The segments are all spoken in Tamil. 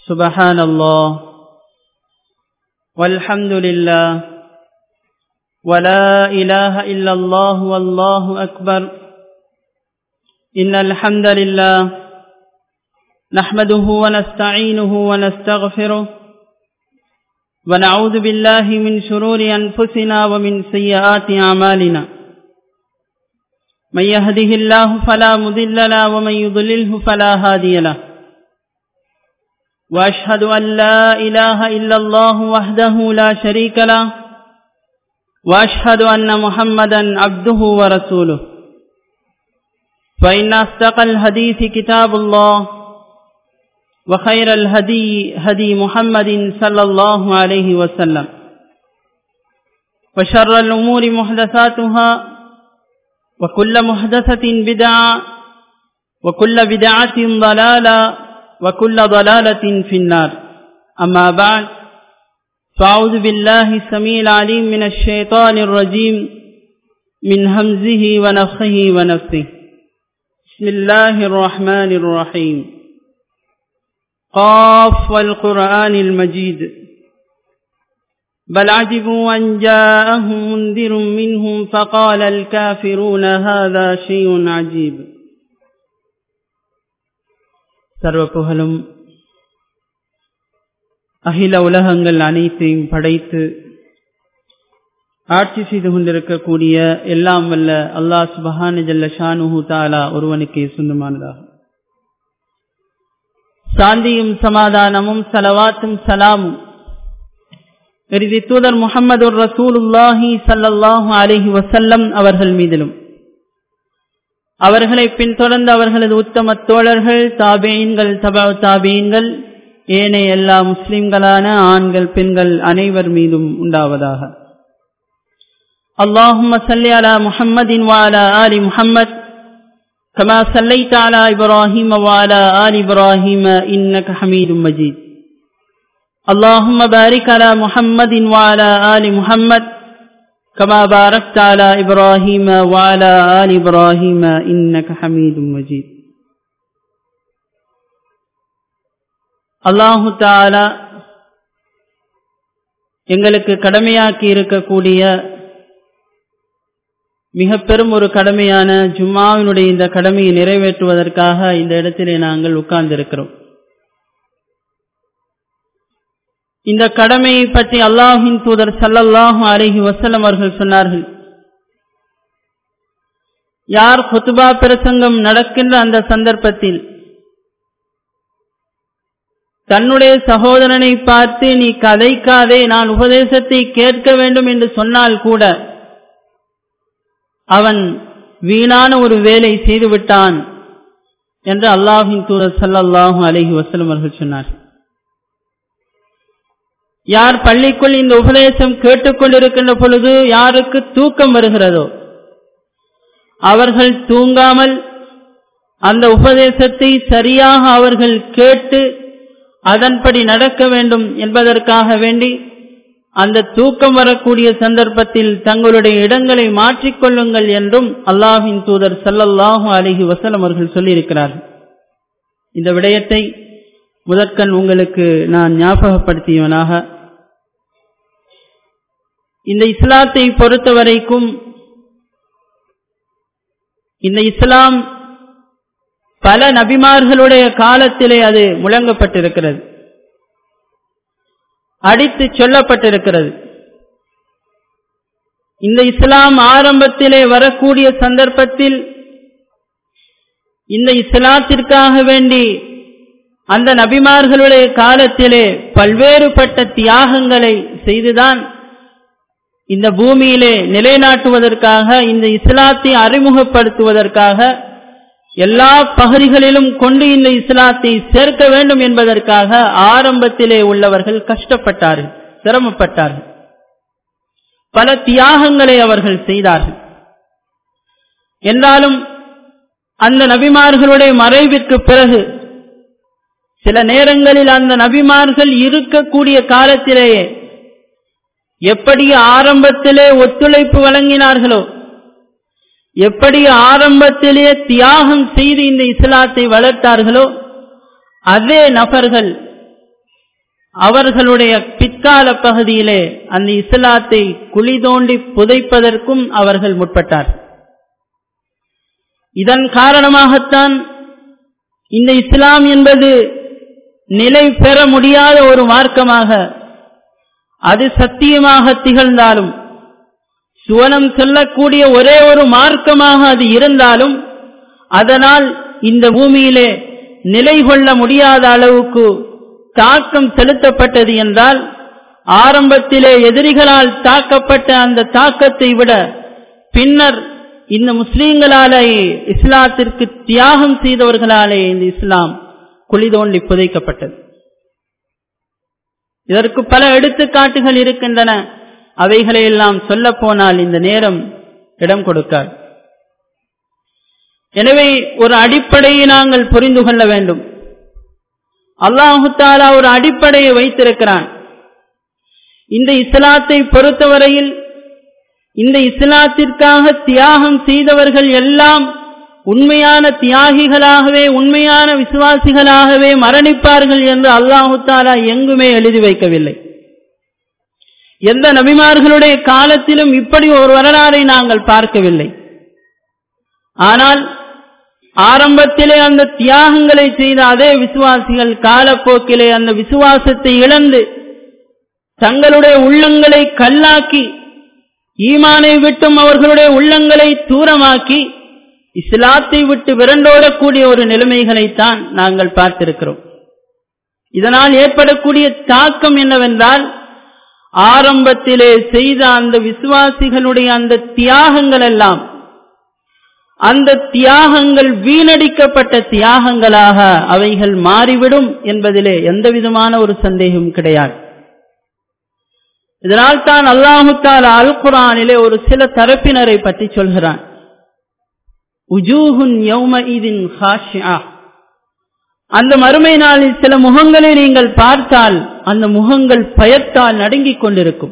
سبحان الله والحمد لله ولا إله إلا الله والله أكبر إن الحمد لله نحمده ونستعينه ونستغفره ونعوذ بالله من شرور أنفسنا ومن سيئات أعمالنا من يهده الله فلا مضل له ومن يضلله فلا هادي له وأشهد أن لا إله إلا الله وحده لا شريك له وأشهد أن محمدا عبده ورسوله فإن أصدق الحديث كتاب الله وخير الهدي هدي محمد صلى الله عليه وسلم وشر الأمور محدثاتها وكل محدثة بدعة وكل بدعة ضلالة وكل ضلالة في النار أما بعد فأعوذ بالله السميع العليم من الشيطان الرجيم من همزه ونفخه ونفثه بسم الله الرحمن الرحيم قاف والقرآن المجيد بل عجبوا أن جاءهم منذر منهم فقال الكافرون هذا شيء عجيب சர்வ புகழும் அகில உலகங்கள் அனைத்தையும் படைத்து ஆட்சி செய்து கொண்டிருக்கக்கூடிய எல்லாம் வல்ல அல்லாஹ் சுபஹான ஜல்ல ஷானுஹு தாலா ஒருவனுக்கே சொந்தமானதாகும் சாந்தியும் சமாதானமும் சலவாத்தும் சலாமும் இறுதி தூதர் முகமது ரசூலுல்லாஹி சல்லாஹூ அலஹி வசல்லம் அவர்கள் மீதிலும் அவர்களை பின்தொடர்ந்து அவர்களது உத்தம தோழர்கள் தாபேன்கள் தபா தாபேன்கள் ஏனைய எல்லா முஸ்லிம்களான ஆண்கள் பெண்கள் அனைவர் மீதும் உண்டாவதாக اللهم صل على محمد وعلى آل محمد كما صليت على إبراهيم وعلى آل إبراهيم إنك حميد مجيد اللهم بارك على محمد وعلى آل محمد كما باركت على إبراهيم وعلى آل إبراهيم إنك حميد مجيد அல்லாஹு தாலா எங்களுக்கு கடமையாக்கி இருக்கக்கூடிய மிக பெரும் ஒரு கடமையான ஜும்மாவினுடைய இந்த கடமையை நிறைவேற்றுவதற்காக இந்த இடத்திலே நாங்கள் உட்கார்ந்திருக்கிறோம் இந்த கடமையை பற்றி அல்லாஹின் தூதர் சல்லல்லாஹு அலஹி வசலம் அவர்கள் சொன்னார்கள் யார் குத்துபா பிரசங்கம் நடக்கின்ற அந்த சந்தர்ப்பத்தில் தன்னுடைய சகோதரனை பார்த்து நீ கதைக்காதே நான் உபதேசத்தை கேட்க வேண்டும் என்று சொன்னால் கூட அவன் வீணான ஒரு வேலை செய்துவிட்டான் என்று அல்லாஹின் தூதர் சல்லாஹூ அலஹி வசலம் அவர்கள் சொன்னார் யார் பள்ளிக்குள் இந்த உபதேசம் கேட்டுக்கொண்டிருக்கின்ற பொழுது யாருக்கு தூக்கம் வருகிறதோ அவர்கள் தூங்காமல் அந்த உபதேசத்தை சரியாக அவர்கள் கேட்டு அதன்படி நடக்க வேண்டும் என்பதற்காக வேண்டி அந்த தூக்கம் வரக்கூடிய சந்தர்ப்பத்தில் தங்களுடைய இடங்களை மாற்றிக்கொள்ளுங்கள் என்றும் அல்லாஹின் தூதர் சல்லல்லாஹு அலிஹி வசலம் அவர்கள் சொல்லியிருக்கிறார்கள் இந்த விடயத்தை முதற்கண் உங்களுக்கு நான் ஞாபகப்படுத்தியவனாக இந்த இஸ்லாத்தை பொறுத்த வரைக்கும் இந்த இஸ்லாம் பல நபிமார்களுடைய காலத்திலே அது முழங்கப்பட்டிருக்கிறது அடித்து சொல்லப்பட்டிருக்கிறது இந்த இஸ்லாம் ஆரம்பத்திலே வரக்கூடிய சந்தர்ப்பத்தில் இந்த இஸ்லாத்திற்காக வேண்டி அந்த நபிமார்களுடைய காலத்திலே பல்வேறுபட்ட தியாகங்களை செய்துதான் இந்த பூமியிலே நிலைநாட்டுவதற்காக இந்த இஸ்லாத்தை அறிமுகப்படுத்துவதற்காக எல்லா பகுதிகளிலும் கொண்டு இந்த இஸ்லாத்தை சேர்க்க வேண்டும் என்பதற்காக ஆரம்பத்திலே உள்ளவர்கள் கஷ்டப்பட்டார்கள் சிரமப்பட்டார்கள் பல தியாகங்களை அவர்கள் செய்தார்கள் என்றாலும் அந்த நபிமார்களுடைய மறைவிற்கு பிறகு சில நேரங்களில் அந்த நபிமார்கள் இருக்கக்கூடிய காலத்திலேயே எப்படி ஆரம்பத்திலே ஒத்துழைப்பு வழங்கினார்களோ எப்படி ஆரம்பத்திலே தியாகம் செய்து இந்த இஸ்லாத்தை வளர்த்தார்களோ அதே நபர்கள் அவர்களுடைய பிற்கால பகுதியிலே அந்த இஸ்லாத்தை குழி தோண்டி புதைப்பதற்கும் அவர்கள் முற்பட்டார் இதன் காரணமாகத்தான் இந்த இஸ்லாம் என்பது நிலை பெற முடியாத ஒரு மார்க்கமாக அது சத்தியமாக திகழ்ந்தாலும் சுவனம் சொல்லக்கூடிய ஒரே ஒரு மார்க்கமாக அது இருந்தாலும் அதனால் இந்த பூமியிலே நிலை கொள்ள முடியாத அளவுக்கு தாக்கம் செலுத்தப்பட்டது என்றால் ஆரம்பத்திலே எதிரிகளால் தாக்கப்பட்ட அந்த தாக்கத்தை விட பின்னர் இந்த முஸ்லீம்களாலே இஸ்லாத்திற்கு தியாகம் செய்தவர்களாலே இந்த இஸ்லாம் குழி தோண்டி புதைக்கப்பட்டது இதற்கு பல எடுத்துக்காட்டுகள் இருக்கின்றன அவைகளை எல்லாம் சொல்ல போனால் இந்த நேரம் இடம் கொடுக்காது எனவே ஒரு அடிப்படையை நாங்கள் புரிந்து கொள்ள வேண்டும் அல்லாஹு தாலா ஒரு அடிப்படையை வைத்திருக்கிறான் இந்த இஸ்லாத்தை பொறுத்தவரையில் இந்த இஸ்லாத்திற்காக தியாகம் செய்தவர்கள் எல்லாம் உண்மையான தியாகிகளாகவே உண்மையான விசுவாசிகளாகவே மரணிப்பார்கள் என்று அல்லாஹு தாலா எங்குமே எழுதி வைக்கவில்லை எந்த நபிமார்களுடைய காலத்திலும் இப்படி ஒரு வரலாறை நாங்கள் பார்க்கவில்லை ஆனால் ஆரம்பத்திலே அந்த தியாகங்களை செய்த அதே விசுவாசிகள் காலப்போக்கிலே அந்த விசுவாசத்தை இழந்து தங்களுடைய உள்ளங்களை கல்லாக்கி ஈமானை விட்டும் அவர்களுடைய உள்ளங்களை தூரமாக்கி இஸ்லாத்தை விட்டு விரண்டோடக்கூடிய ஒரு நிலைமைகளைத்தான் நாங்கள் பார்த்திருக்கிறோம் இதனால் ஏற்படக்கூடிய தாக்கம் என்னவென்றால் ஆரம்பத்திலே செய்த அந்த விசுவாசிகளுடைய அந்த தியாகங்கள் எல்லாம் அந்த தியாகங்கள் வீணடிக்கப்பட்ட தியாகங்களாக அவைகள் மாறிவிடும் என்பதிலே எந்த விதமான ஒரு சந்தேகம் கிடையாது இதனால் தான் அல்லாஹுத்தால் அல் குரானிலே ஒரு சில தரப்பினரை பற்றி சொல்கிறான் உஜூஹுன் யௌமஇதின் ஹாஷியா அந்த மறுமை நாளில் சில முகங்களை நீங்கள் பார்த்தால் அந்த முகங்கள் பயத்தால் நடுங்கிக் கொண்டிருக்கும்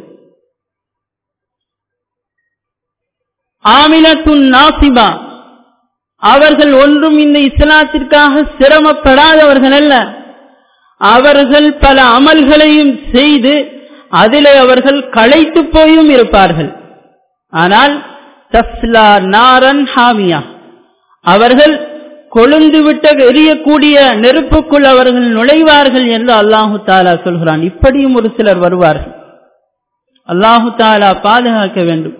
ஆமிலத்துன் நாசிபா அவர்கள் ஒன்றும் இந்த இஸ்லாத்திற்காக சிரமப்படாதவர்கள் அல்ல அவர்கள் பல அமல்களையும் செய்து அதிலே அவர்கள் களைத்து போயும் இருப்பார்கள் ஆனால் தஸ்லா நாரன் ஹாமியா அவர்கள் கொழுந்து விட்ட எரியக்கூடிய நெருப்புக்குள் அவர்கள் நுழைவார்கள் என்று அல்லாஹு தாலா சொல்கிறான் இப்படியும் ஒரு சிலர் வருவார்கள் அல்லாஹு தாலா பாதுகாக்க வேண்டும்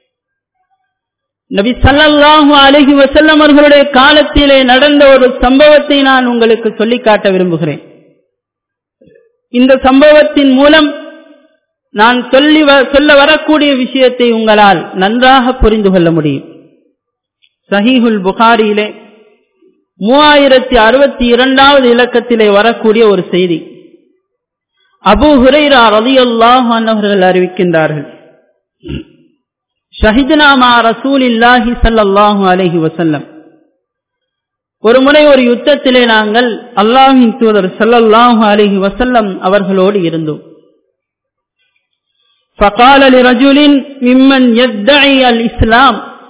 நபி சல்லல்லாஹு அலஹி வசல்லம் அவர்களுடைய காலத்திலே நடந்த ஒரு சம்பவத்தை நான் உங்களுக்கு சொல்லி காட்ட விரும்புகிறேன் இந்த சம்பவத்தின் மூலம் நான் சொல்லி சொல்ல வரக்கூடிய விஷயத்தை உங்களால் நன்றாக புரிந்து கொள்ள முடியும் சஹீஹுல் புகாரியிலே மூவாயிரத்தி அறுபத்தி இரண்டாவது இலக்கத்திலே வரக்கூடிய ஒரு செய்தி அபு ஹுரைரா ரலியல்லாஹு அவர்கள் அறிவிக்கின்றார்கள் ஷஹித்னாமா ரசூல் இல்லாஹி சல்லாஹு அலஹி வசல்லம் ஒரு முறை ஒரு யுத்தத்திலே நாங்கள் அல்லாஹின் தூதர் சல்லல்லாஹு அலஹி வசல்லம் அவர்களோடு இருந்தோம் فقال لرجل ممن يدعي الإسلام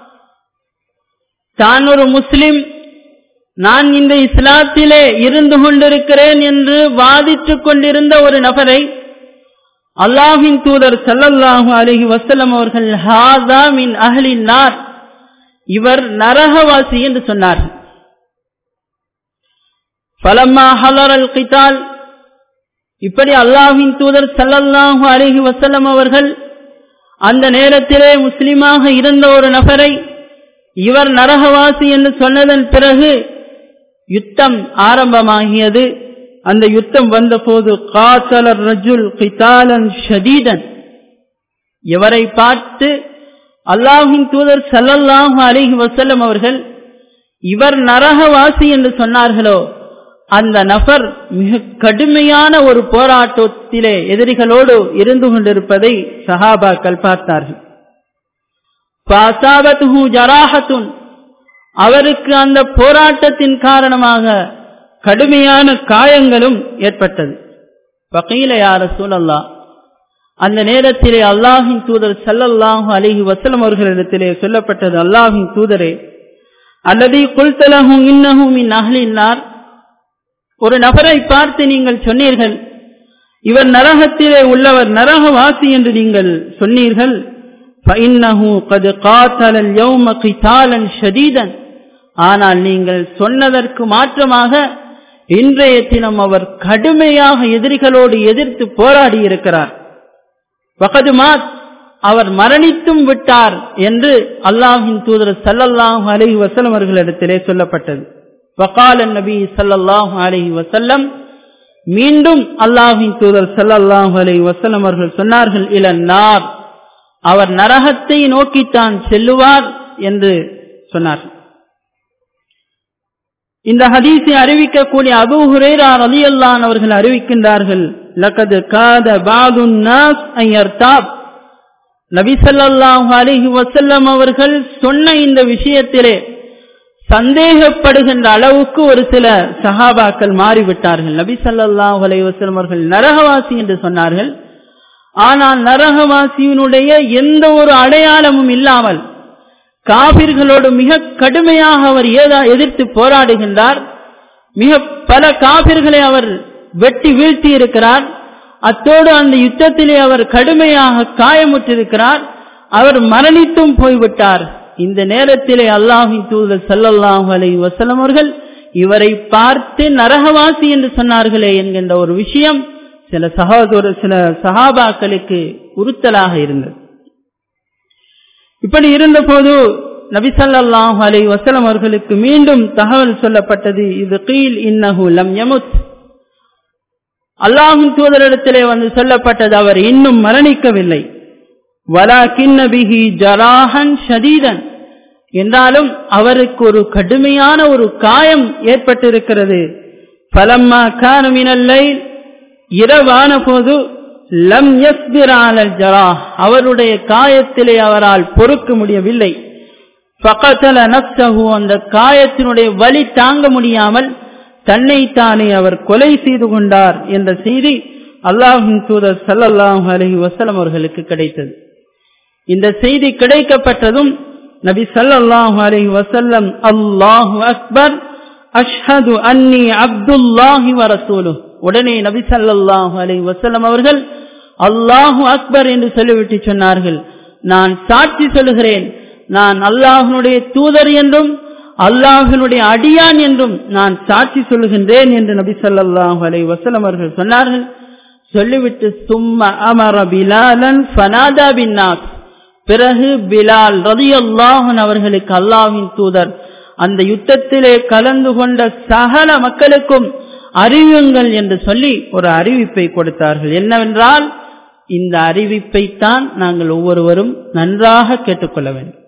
தான் ஒரு முஸ்லிம் நான் இந்த இஸ்லாத்திலே இருந்து கொண்டிருக்கிறேன் என்று வாதிட்டுக் கொண்டிருந்த ஒரு நபரை அல்லாஹின் தூதர் சல்லல்லாஹு அலஹி வசல்லம் அவர்கள் ஹாதா மின் அஹலின் நார் இவர் நரகவாசி என்று சொன்னார்கள் பலம்மா ஹலர் அல் கிதால் இப்படி அல்லாஹின் தூதர் சல்லல்லாஹு அலஹி வசல்லம் அவர்கள் அந்த நேரத்திலே முஸ்லிமாக இருந்த ஒரு நபரை இவர் நரகவாசி என்று சொன்னதன் பிறகு யுத்தம் ஆரம்பமாகியது அந்த யுத்தம் வந்தபோது காசலர் ரஜுல் கிதாலன் ஷதீதன் இவரை பார்த்து அல்லாஹின் தூதர் சல்லல்லாஹு அலிஹி வசல்லம் அவர்கள் இவர் நரகவாசி என்று சொன்னார்களோ அந்த நபர் மிக கடுமையான ஒரு போராட்டத்திலே எதிரிகளோடு இருந்து கொண்டிருப்பதை சஹாபாக்கள் பார்த்தார்கள் ஜராஹத்துன் அவருக்கு அந்த போராட்டத்தின் காரணமாக கடுமையான காயங்களும் ஏற்பட்டது பகையில யார சூழல்லா அந்த நேரத்திலே அல்லாஹின் தூதர் சல்லல்லாஹு அலிஹி வசலம் அவர்களிடத்திலே சொல்லப்பட்டது அல்லாஹின் தூதரே அல்லது குல்தலகும் இன்னகும் இன் அகலினார் ஒரு நபரை பார்த்து நீங்கள் சொன்னீர்கள் இவர் நரகத்திலே உள்ளவர் நரகவாசி என்று நீங்கள் சொன்னீர்கள் فَإِنَّهُ قَدْ قَاتَلَ الْيَوْمَ قِتَالًا شَدِيدًا ஆனால் நீங்கள் சொன்னதற்கு மாற்றமாக இன்றைய தினம் அவர் கடுமையாக எதிரிகளோடு எதிர்த்து போராடி இருக்கிறார் வகது மாத் அவர் மரணித்தும் விட்டார் என்று அல்லாஹின் தூதர் சல்லல்லாஹு அலைஹி வசல்லம் அவர்களிடத்திலே சொல்லப்பட்டது வகால நபி சல்லல்லாஹு அலைஹி வசல்லம் மீண்டும் அல்லாஹின் தூதர் சல்லல்லாஹு அலைஹி வசல்லம் அவர்கள் சொன்னார்கள் இளநார் அவர் நரகத்தை நோக்கித்தான் செல்லுவார் என்று சொன்னார்கள் இந்த ஹதீஸை அறிவிக்கக்கூடிய அபு ஹுரேரா ரலியல்லான் அவர்கள் அறிவிக்கின்றார்கள் லக்கது காத பாதுன் நாஸ் ஐயர்தாப் நபி ஸல்லல்லாஹு அலைஹி வஸல்லம் அவர்கள் சொன்ன இந்த விஷயத்திலே சந்தேகப்படுகின்ற அளவுக்கு ஒரு சில சஹாபாக்கள் மாறிவிட்டார்கள் நபி ஸல்லல்லாஹு அலைஹி வஸல்லம் அவர்கள் நரகவாசி என்று சொன்னார்கள் ஆனால் நரகவாசியினுடைய எந்த ஒரு அடையாளமும் இல்லாமல் காபிர்களோடு மிக கடுமையாக அவர் ஏதா எதிர்த்து போராடுகின்றார் மிக பல காபிர்களை அவர் வெட்டி வீழ்த்தி இருக்கிறார் அத்தோடு அந்த யுத்தத்திலே அவர் கடுமையாக காயமுற்றிருக்கிறார் அவர் மரணித்தும் போய்விட்டார் இந்த நேரத்திலே அல்லாஹின் தூதர் சல்லல்லாஹு அலை வசலம் அவர்கள் இவரை பார்த்து நரகவாசி என்று சொன்னார்களே என்கின்ற ஒரு விஷயம் சில சகோதர சில சகாபாக்களுக்கு உறுத்தலாக இருந்தது இப்படி இருந்தபோது நபிசல்லாஹு அலை வசலம் அவர்களுக்கு மீண்டும் தகவல் சொல்லப்பட்டது இது கீழ் இன்னஹு லம் யமுத் அல்லாஹும் தூதரிடத்திலே வந்து சொல்லப்பட்டது அவர் இன்னும் மரணிக்கவில்லை வலா கிண்ணபிகி ஜராஹன் ஷதீதன் என்றாலும் அவருக்கு ஒரு கடுமையான ஒரு காயம் ஏற்பட்டிருக்கிறது பலம்மா கானுமினல்லை இரவான போது லம் யஸ்பிரானல் ஜரா அவருடைய காயத்திலே அவரால் பொறுக்க முடியவில்லை பக்கத்தல நப்சகு அந்த காயத்தினுடைய வலி தாங்க முடியாமல் தன்னைத்தானே அவர் கொலை செய்து கொண்டார் என்ற செய்தி அல்லாஹின் தூதர் சல்லல்லாஹு அலஹி வசலம் அவர்களுக்கு கிடைத்தது இந்த செய்தி கிடைக்கப்பட்டதும் நபி சல்லல்லாஹு அலஹி வசல்லம் அல்லாஹு அக்பர் அஷ்ஹது அன்னி அப்துல்லாஹி வரசூலு உடனே நபி சல்லல்லாஹு அலஹி வசல்லம் அவர்கள் அல்லாஹு அக்பர் என்று சொல்லிவிட்டு சொன்னார்கள் நான் சாட்சி சொல்லுகிறேன் நான் அல்லாஹனுடைய தூதர் என்றும் அல்லாஹனுடைய அடியான் என்றும் நான் சாட்சி சொல்லுகின்றேன் என்று நபி சொல்லாஹு அலை வசலம் அவர்கள் சொன்னார்கள் சொல்லிவிட்டு சும்ம அமர பிலாலன் ஃபனாதா பின்னாஸ் பிறகு பிலால் ரதி அல்லாஹன் அவர்களுக்கு அல்லாஹின் தூதர் அந்த யுத்தத்திலே கலந்து கொண்ட சகல மக்களுக்கும் அறிவுங்கள் என்று சொல்லி ஒரு அறிவிப்பை கொடுத்தார்கள் என்னவென்றால் இந்த அறிவிப்பைத்தான் நாங்கள் ஒவ்வொருவரும் நன்றாக கேட்டுக்கொள்ள வேண்டும்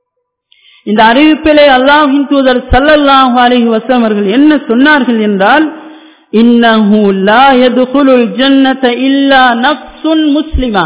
இந்த அறிவிப்பிலே அல்லாஹின் தூதர் சல்லல்லாஹு அலைஹி வஸல்லம் அவர்கள் என்ன சொன்னார்கள் என்றால் இன்னஹு லா யதுகுலுல் ஜன்னத இல்லா நஃப்சுன் முஸ்லிமா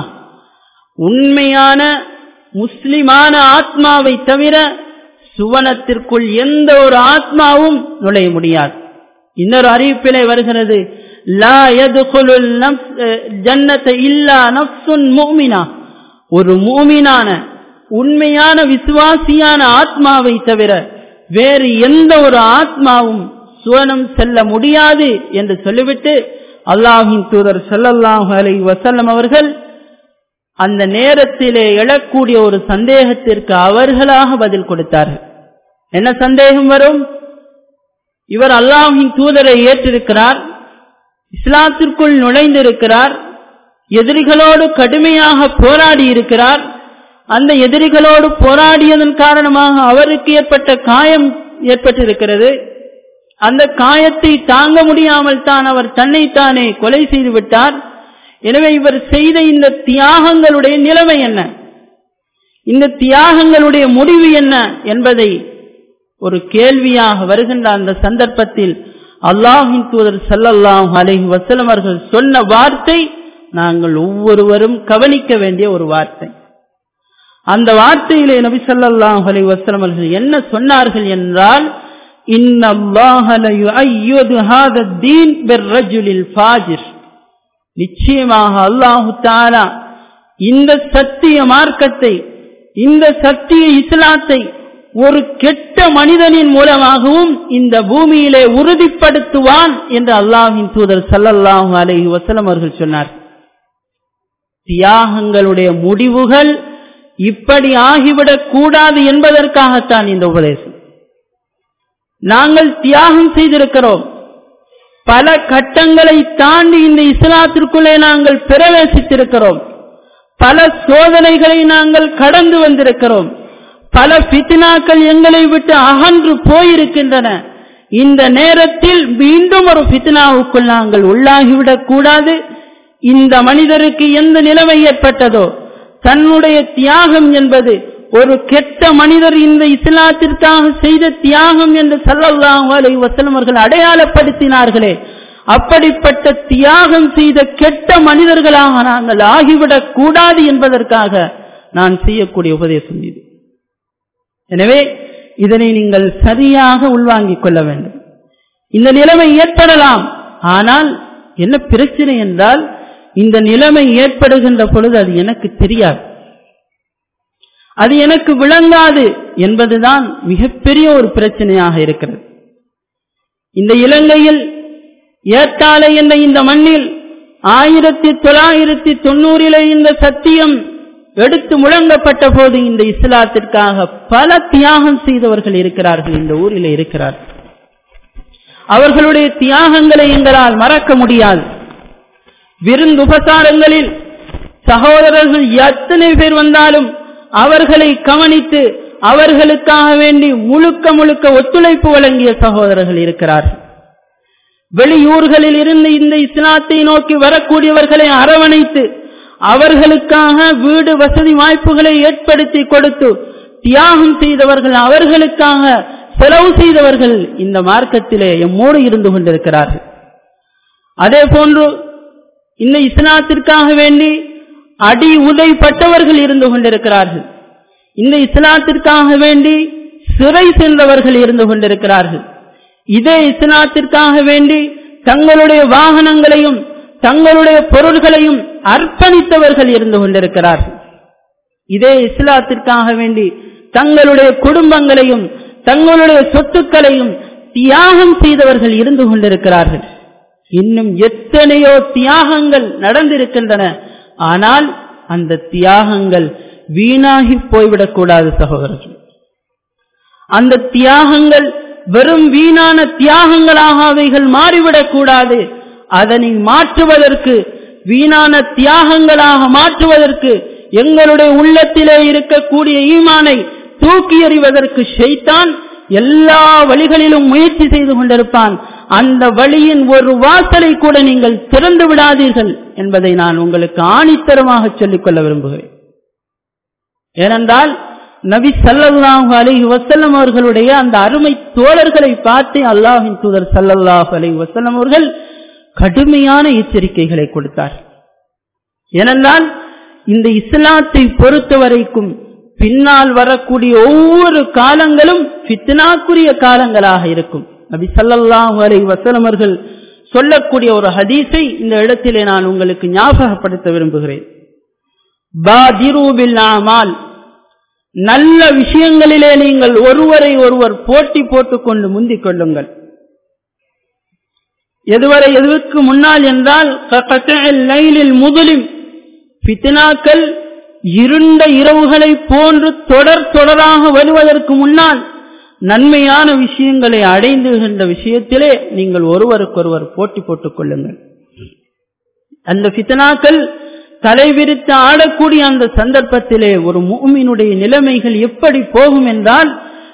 உண்மையான முஸ்லிமான ஆத்மாவை தவிர சுவனத்திற்குள் எந்த ஒரு ஆத்மாவும் நுழைய முடியாது இன்னொரு அறிவிப்பிலே வருகிறது லா யதுகுலுல் ஜன்னத இல்லா நஃப்சுன் முஃமினா ஒரு மூமினான உண்மையான விசுவாசியான ஆத்மாவை தவிர வேறு எந்த ஒரு ஆத்மாவும் சுவனம் செல்ல முடியாது என்று சொல்லிவிட்டு அல்லாஹின் தூதர் சல்லல்லாஹு அலை வசல்லம் அவர்கள் அந்த நேரத்திலே எழக்கூடிய ஒரு சந்தேகத்திற்கு அவர்களாக பதில் கொடுத்தார்கள் என்ன சந்தேகம் வரும் இவர் அல்லாஹின் தூதரை ஏற்றிருக்கிறார் இஸ்லாத்திற்குள் நுழைந்திருக்கிறார் எதிரிகளோடு கடுமையாக போராடி இருக்கிறார் அந்த எதிரிகளோடு போராடியதன் காரணமாக அவருக்கு ஏற்பட்ட காயம் ஏற்பட்டிருக்கிறது அந்த காயத்தை தாங்க முடியாமல் தான் அவர் தன்னைத்தானே கொலை செய்து விட்டார் எனவே இவர் செய்த இந்த தியாகங்களுடைய நிலைமை என்ன இந்த தியாகங்களுடைய முடிவு என்ன என்பதை ஒரு கேள்வியாக வருகின்ற அந்த சந்தர்ப்பத்தில் அல்லாஹின் தூதர் சல்லல்லாஹ் அலைஹி வசலம் அவர்கள் சொன்ன வார்த்தை நாங்கள் ஒவ்வொருவரும் கவனிக்க வேண்டிய ஒரு வார்த்தை அந்த வார்த்தையிலே நபி ஸல்லல்லாஹு அலைஹி வஸல்லம் அவர்கள் என்ன சொன்னார்கள் என்றால் இன்னல்லாஹ லயுஅய்யிது ஹாதா தீன் பிர்ரஜுலில் ஃபாஜிர் நிச்சயமாக அல்லாஹு தஆலா இந்த சத்திய மார்க்கத்தை இந்த சத்திய இஸ்லாத்தை ஒரு கெட்ட கெட்ட மனிதனின் மூலமாகவும் இந்த பூமியிலே உறுதிப்படுத்துவான் என்று அல்லாஹின் தூதர் சல்லல்லாஹு அலைஹி வஸல்லம் அவர்கள் சொன்னார் தியாகங்களுடைய முடிவுகள் இப்படி ஆகிவிடக் கூடாது என்பதற்காகத்தான் இந்த உபதேசம் நாங்கள் தியாகம் செய்திருக்கிறோம் பல கட்டங்களை தாண்டி இந்த இஸ்லாத்திற்குள்ளே நாங்கள் பிரவேசித்திருக்கிறோம் பல சோதனைகளை நாங்கள் கடந்து வந்திருக்கிறோம் பல பித்னாக்கள் எங்களை விட்டு அகன்று போயிருக்கின்றன இந்த நேரத்தில் மீண்டும் ஒரு பித்னாவுக்குள் நாங்கள் உள்ளாகிவிடக் கூடாது இந்த மனிதருக்கு எந்த நிலைமை ஏற்பட்டதோ தன்னுடைய தியாகம் என்பது ஒரு கெட்ட மனிதர் இந்த இஸ்லாத்திற்காக செய்த தியாகம் என்று சல்லல்லாஹு அலைஹி வஸல்லம் அவர்கள் அடையாளப்படுத்தினார்களே அப்படிப்பட்ட தியாகம் செய்த கெட்ட மனிதர்களாக நாங்கள் ஆகிவிடக் கூடாது என்பதற்காக நான் செய்யக்கூடிய உபதேசம் இது எனவே இதனை நீங்கள் சரியாக உள்வாங்கிக் கொள்ள வேண்டும் இந்த நிலைமை ஏற்படலாம் ஆனால் என்ன பிரச்சனை என்றால் இந்த நிலைமை ஏற்படுகின்ற பொழுது அது எனக்கு தெரியாது அது எனக்கு விளங்காது என்பதுதான் மிகப்பெரிய ஒரு பிரச்சனையாக இருக்கிறது இந்த இலங்கையில் ஏத்தாலை என்ற இந்த மண்ணில் ஆயிரத்தி தொள்ளாயிரத்தி தொண்ணூறிலே இந்த சத்தியம் எடுத்து முழங்கப்பட்ட போது இந்த இஸ்லாத்திற்காக பல தியாகம் செய்தவர்கள் இருக்கிறார்கள் இந்த ஊரில் இருக்கிறார்கள் அவர்களுடைய தியாகங்களை எங்களால் மறக்க முடியாது விருந்துபசாரங்களில் சகோதரர்கள் எத்தனை பேர் வந்தாலும் அவர்களை கவனித்து அவர்களுக்காக வேண்டி முழுக்க முழுக்க ஒத்துழைப்பு வழங்கிய சகோதரர்கள் இருக்கிறார்கள் வெளியூர்களில் இருந்து இந்த இஸ்லாத்தை நோக்கி வரக்கூடியவர்களை அரவணைத்து அவர்களுக்காக வீடு வசதி வாய்ப்புகளை ஏற்படுத்தி கொடுத்து தியாகம் செய்தவர்கள் அவர்களுக்காக செலவு செய்தவர்கள் இந்த மார்க்கத்திலே எம்மோடு இருந்து கொண்டிருக்கிறார்கள் அதே போன்று இந்த இஸ்லாத்திற்காக வேண்டி அடி உதைப்பட்டவர்கள் இருந்து கொண்டிருக்கிறார்கள் இந்த இஸ்லாத்திற்காக வேண்டி சிறை சென்றவர்கள் இருந்து கொண்டிருக்கிறார்கள் இதே இஸ்லாத்திற்காக வேண்டி தங்களுடைய வாகனங்களையும் தங்களுடைய பொருள்களையும் அர்ப்பணித்தவர்கள் இருந்து கொண்டிருக்கிறார்கள் இதே இஸ்லாத்திற்காக வேண்டி தங்களுடைய குடும்பங்களையும் தங்களுடைய சொத்துக்களையும் தியாகம் செய்தவர்கள் இருந்து கொண்டிருக்கிறார்கள் இன்னும் எத்தனையோ தியாகங்கள் நடந்திருக்கின்றன ஆனால் அந்த தியாகங்கள் வீணாகி போய்விடக்கூடாது சகோதரர்கள் அந்த தியாகங்கள் வெறும் வீணான தியாகங்களாக அவைகள் மாறிவிடக்கூடாது அதனை மாற்றுவதற்கு வீணான தியாகங்களாக மாற்றுவதற்கு எங்களுடைய உள்ளத்திலே இருக்கக்கூடிய ஈமானை தூக்கி எறிவதற்கு ஷைத்தான் எல்லா வழிகளிலும் முயற்சி செய்து கொண்டிருப்பான் அந்த வழியின் ஒரு வாசலை கூட நீங்கள் திறந்து விடாதீர்கள் என்பதை நான் உங்களுக்கு ஆணித்தரமாக சொல்லிக்கொள்ள விரும்புகிறேன் ஏனென்றால் நபி சல்லல்லாஹு அலைஹி வசல்லம் அவர்களுடைய அந்த அருமை தோழர்களை பார்த்து அல்லாஹின் தூதர் சல்லல்லாஹு அலைஹி வசல்லம் அவர்கள் கடுமையான எச்சரிக்கைகளை கொடுத்தார் ஏனென்றால் இந்த இஸ்லாத்தை பொறுத்த வரைக்கும் பின்னால் வரக்கூடிய ஒவ்வொரு காலங்களும் ஃபித்னாக்குரிய காலங்களாக இருக்கும் நபி சல்லல்லாஹு அலைஹி வஸல்லம் அவர்கள் சொல்லக்கூடிய ஒரு ஹதீஸை இந்த இடத்திலே நான் உங்களுக்கு ஞாபகப்படுத்த விரும்புகிறேன் பாதிரு பில் அமால் நல்ல விஷயங்களிலே நீங்கள் ஒருவரை ஒருவர் போட்டி போட்டுக்கொண்டு முந்திக் கொள்ளுங்கள் எதுவரை எதுவுக்கு முன்னால் என்றால் முதலில் பித்னாக்கள் இருண்ட இரவுகளை போன்று தொடர் தொடராக வருவதற்கு முன்னால் நன்மையான விஷயங்களை அடைந்துகின்ற விஷயத்திலே நீங்கள் ஒருவருக்கொருவர் போட்டி போட்டுக் கொள்ளுங்கள் அந்த பித்தனாக்கள் தலைவிரித்து ஆடக்கூடிய அந்த சந்தர்ப்பத்திலே ஒரு மூமினுடைய நிலைமைகள் எப்படி போகும் என்றால்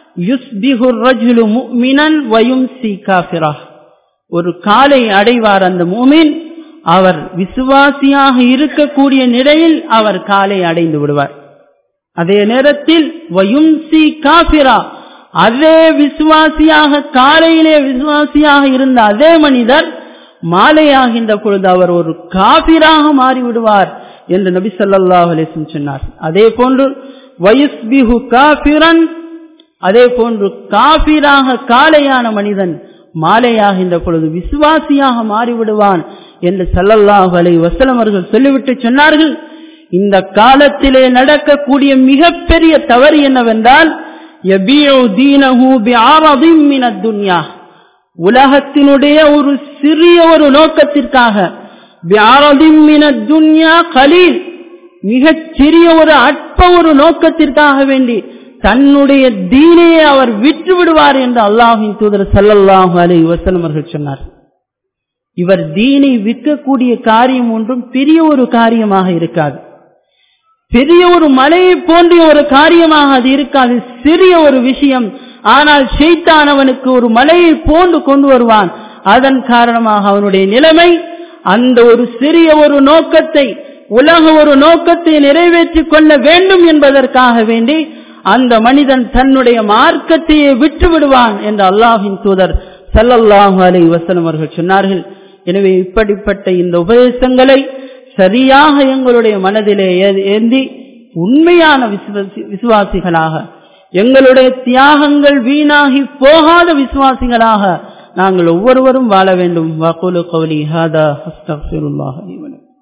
ஒரு காலை அடைவார் அந்த மூமின் அவர் விசுவாசியாக இருக்கக்கூடிய நிலையில் அவர் காலை அடைந்து விடுவார் அதே நேரத்தில் வயும்சி காபிரா அதே விசுவாசியாக காலையிலே விசுவாசியாக இருந்த அதே மனிதர் மாலையாகின்ற பொழுது அவர் ஒரு காபிராக மாறிவிடுவார் என்று நபி சொல்லாஹ் அலிசன் சொன்னார் அதே போன்று வயுஸ்பிஹு காபிரன் அதே போன்று காபிராக காலையான மனிதன் மாலையாகின்ற பொழுது விசுவாசியாக மாறிவிடுவான் என்று சல்லல்லாஹு அலை வசலம் அவர்கள் சொல்லிவிட்டு சொன்னார்கள் இந்த காலத்திலே நடக்கக்கூடிய மிகப்பெரிய தவறு என்னவென்றால் யபியு தீனஹு பிஆரதின் மினத் துன்யா உலகத்தினுடைய ஒரு சிறிய ஒரு நோக்கத்திற்காக பிஆரதின் மினத் துன்யா கலீல் மிகச் சிறிய ஒரு அற்ப ஒரு நோக்கத்திற்காக வேண்டி தன்னுடைய தீனையை அவர் விற்று விடுவார் என்று அல்லாஹின் தூதர் சல்லல்லாஹு அலைஹி வஸல்லம் அவர்கள் சொன்னார் இவர் தீனை விற்கக்கூடிய காரியம் ஒன்றும் பெரிய ஒரு காரியமாக இருக்காது பெரிய ஒரு மலையை போன்ற ஒரு காரியமாக அது இருக்காது சிறிய ஒரு விஷயம் ஆனால் ஷெய்தான் அவனுக்கு ஒரு மலையை போன்று கொண்டு வருவான் அதன் காரணமாக அவனுடைய நிலைமை அந்த ஒரு சிறிய ஒரு நோக்கத்தை உலக ஒரு நோக்கத்தை நிறைவேற்றிக் கொள்ள வேண்டும் என்பதற்காக வேண்டி அந்த மனிதன் தன்னுடைய மார்க்கத்தையே விட்டு விடுவான் என்று அல்லாஹின் தூதர் சல்லல்லாஹு அலை வசனம் அவர்கள் சொன்னார்கள் எனவே இப்படிப்பட்ட இந்த உபதேசங்களை சரியாக எங்களுடைய மனதிலே ஏந்தி உண்மையான விசுவாசிகளாக எங்களுடைய தியாகங்கள் வீணாகி போகாத விசுவாசிகளாக நாங்கள் ஒவ்வொருவரும் வாழ வேண்டும் வகுலு கௌலி ஹாதா அஸ்தக்ஃபிருல்லாஹ் லி வ லக்கும்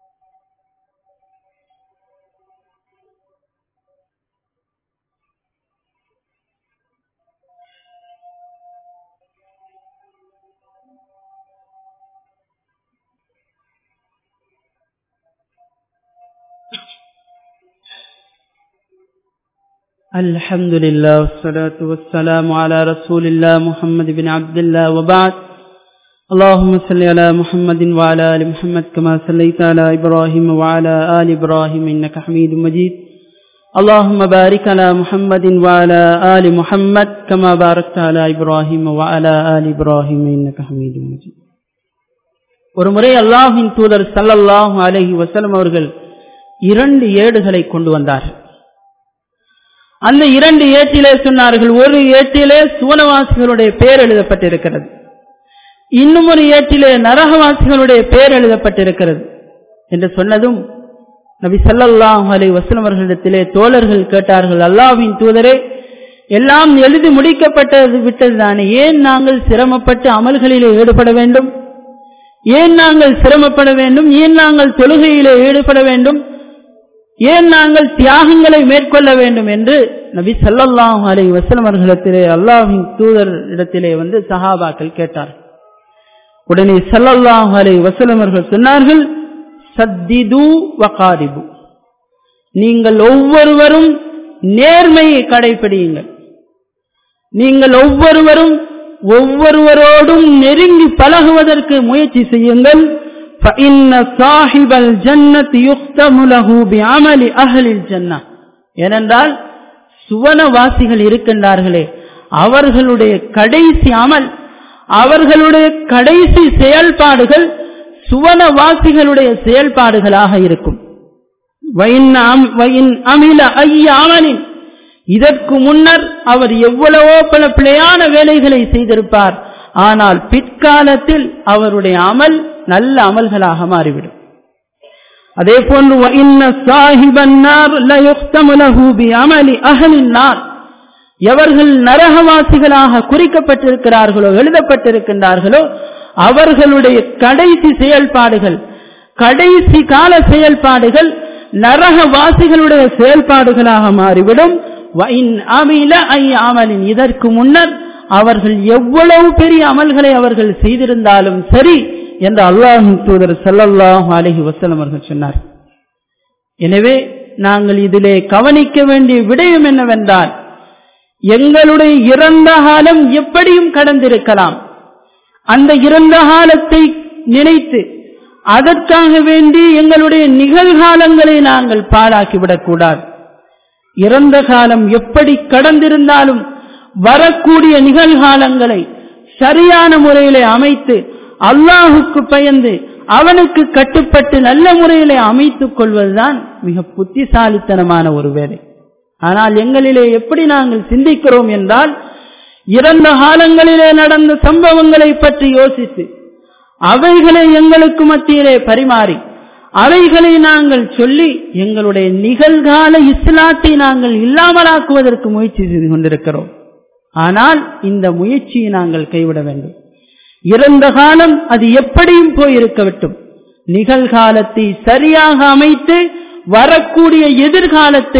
الحمد لله والصلاة والسلام على رسول الله محمد بن عبد الله وبعد اللهم صل على محمد وعلى آل محمد كما صليت على إبراهيم وعلى آل إبراهيم إنك حميد مجيد اللهم بارك على محمد وعلى آل محمد كما باركت على إبراهيم وعلى آل إبراهيم إنك حميد مجيد ஒரு முறை அல்லாஹின் தூதர் சல்லல்லாஹு அலஹி வசலம் அவர்கள் இரண்டு ஏடுகளை கொண்டு வந்தார்கள் அந்த இரண்டு ஏட்டிலே சொன்னார்கள் ஒரு ஏட்டிலே சுவனவாசிகளுடைய பெயர் எழுதப்பட்டிருக்கிறது இன்னும் ஒரு ஏட்டிலே நரகவாசிகளுடைய பெயர் எழுதப்பட்டிருக்கிறது என்று சொன்னதும் நபி சல்லாஹ் அலை வசலம் அவர்களிடத்திலே தோழர்கள் கேட்டார்கள் அல்லாவின் தூதரே எல்லாம் எழுதி முடிக்கப்பட்டது விட்டதுதானே ஏன் நாங்கள் சிரமப்பட்டு அமல்களிலே ஈடுபட வேண்டும் ஏன் நாங்கள் சிரமப்பட வேண்டும் ஏன் நாங்கள் தொழுகையிலே ஈடுபட வேண்டும் ஏன் நாங்கள் தியாகங்களை மேற்கொள்ள வேண்டும் என்று நபி சல்லாஹ் அலை வசலம் அவர்களிடத்திலே அல்லாஹின் தூதர் இடத்திலே வந்து சஹாபாக்கள் கேட்டார் உடனே சல்லல்லாஹ் அலை வசலம் அவர்கள் சொன்னார்கள் சத்திது வகாரிபு நீங்கள் ஒவ்வொருவரும் நேர்மையை கடைபிடியுங்கள் நீங்கள் ஒவ்வொருவரும் ஒவ்வொருவரோடும் நெருங்கி பழகுவதற்கு முயற்சி செய்யுங்கள் فإن صاحب الجنة يختم له بعمل أهل الجنة ஏனென்றால் சுவனவாசிகள் இருக்கின்றார்களே அவர்களுடைய கடைசி அமல் அவர்களுடைய கடைசி செயல்பாடுகள் சுவனவாசிகளுடைய செயல்பாடுகளாக இருக்கும் அமில ஐய அமலின் இதற்கு முன்னர் அவர் எவ்வளவோ பல பிழையான வேலைகளை செய்திருப்பார் ஆனால் பிற்காலத்தில் அவருடைய அமல் நல்ல அமல்களாக மாறிவிடும் அதே போன்று எவர்கள் நரகவாசிகளாக குறிக்கப்பட்டிருக்கிறார்களோ எழுதப்பட்டிருக்கின்றார்களோ அவர்களுடைய கடைசி செயல்பாடுகள் கடைசி கால செயல்பாடுகள் நரகவாசிகளுடைய செயல்பாடுகளாக மாறிவிடும் அமலின் இதற்கு முன்னர் அவர்கள் எவ்வளவு பெரிய அமல்களை அவர்கள் செய்திருந்தாலும் சரி என்று அல்லாஹின் தூதர் சல்லல்லாஹு அலஹி வசலம் அவர்கள் சொன்னார் எனவே நாங்கள் இதிலே கவனிக்க வேண்டிய விடயம் என்னவென்றால் எங்களுடைய இறந்த காலம் எப்படியும் கடந்திருக்கலாம் அந்த இறந்த காலத்தை நினைத்து அதற்காக வேண்டி எங்களுடைய நிகழ்காலங்களை நாங்கள் பாழாக்கிவிடக்கூடாது இறந்த காலம் எப்படி கடந்திருந்தாலும் வரக்கூடிய நிகழ்காலங்களை சரியான முறையிலே அமைத்து அல்லாஹுக்கு பயந்து அவனுக்கு கட்டுப்பட்டு நல்ல முறையிலே அமைத்துக் கொள்வதுதான் மிக புத்திசாலித்தனமான ஒரு வேலை ஆனால் எங்களிலே எப்படி நாங்கள் சிந்திக்கிறோம் என்றால் இறந்த காலங்களிலே நடந்த சம்பவங்களை பற்றி யோசித்து அவைகளை எங்களுக்கு மத்தியிலே பரிமாறி அவைகளை நாங்கள் சொல்லி எங்களுடைய நிகழ்கால இஸ்லாத்தை நாங்கள் இல்லாமலாக்குவதற்கு முயற்சி செய்து கொண்டிருக்கிறோம் ஆனால் இந்த முயற்சியை நாங்கள் கைவிட வேண்டும் இறந்த காலம் அது எப்படியும் போயிருக்கவிட்டும் நிகழ்காலத்தை சரியாக அமைத்து வரக்கூடிய எதிர்காலத்தை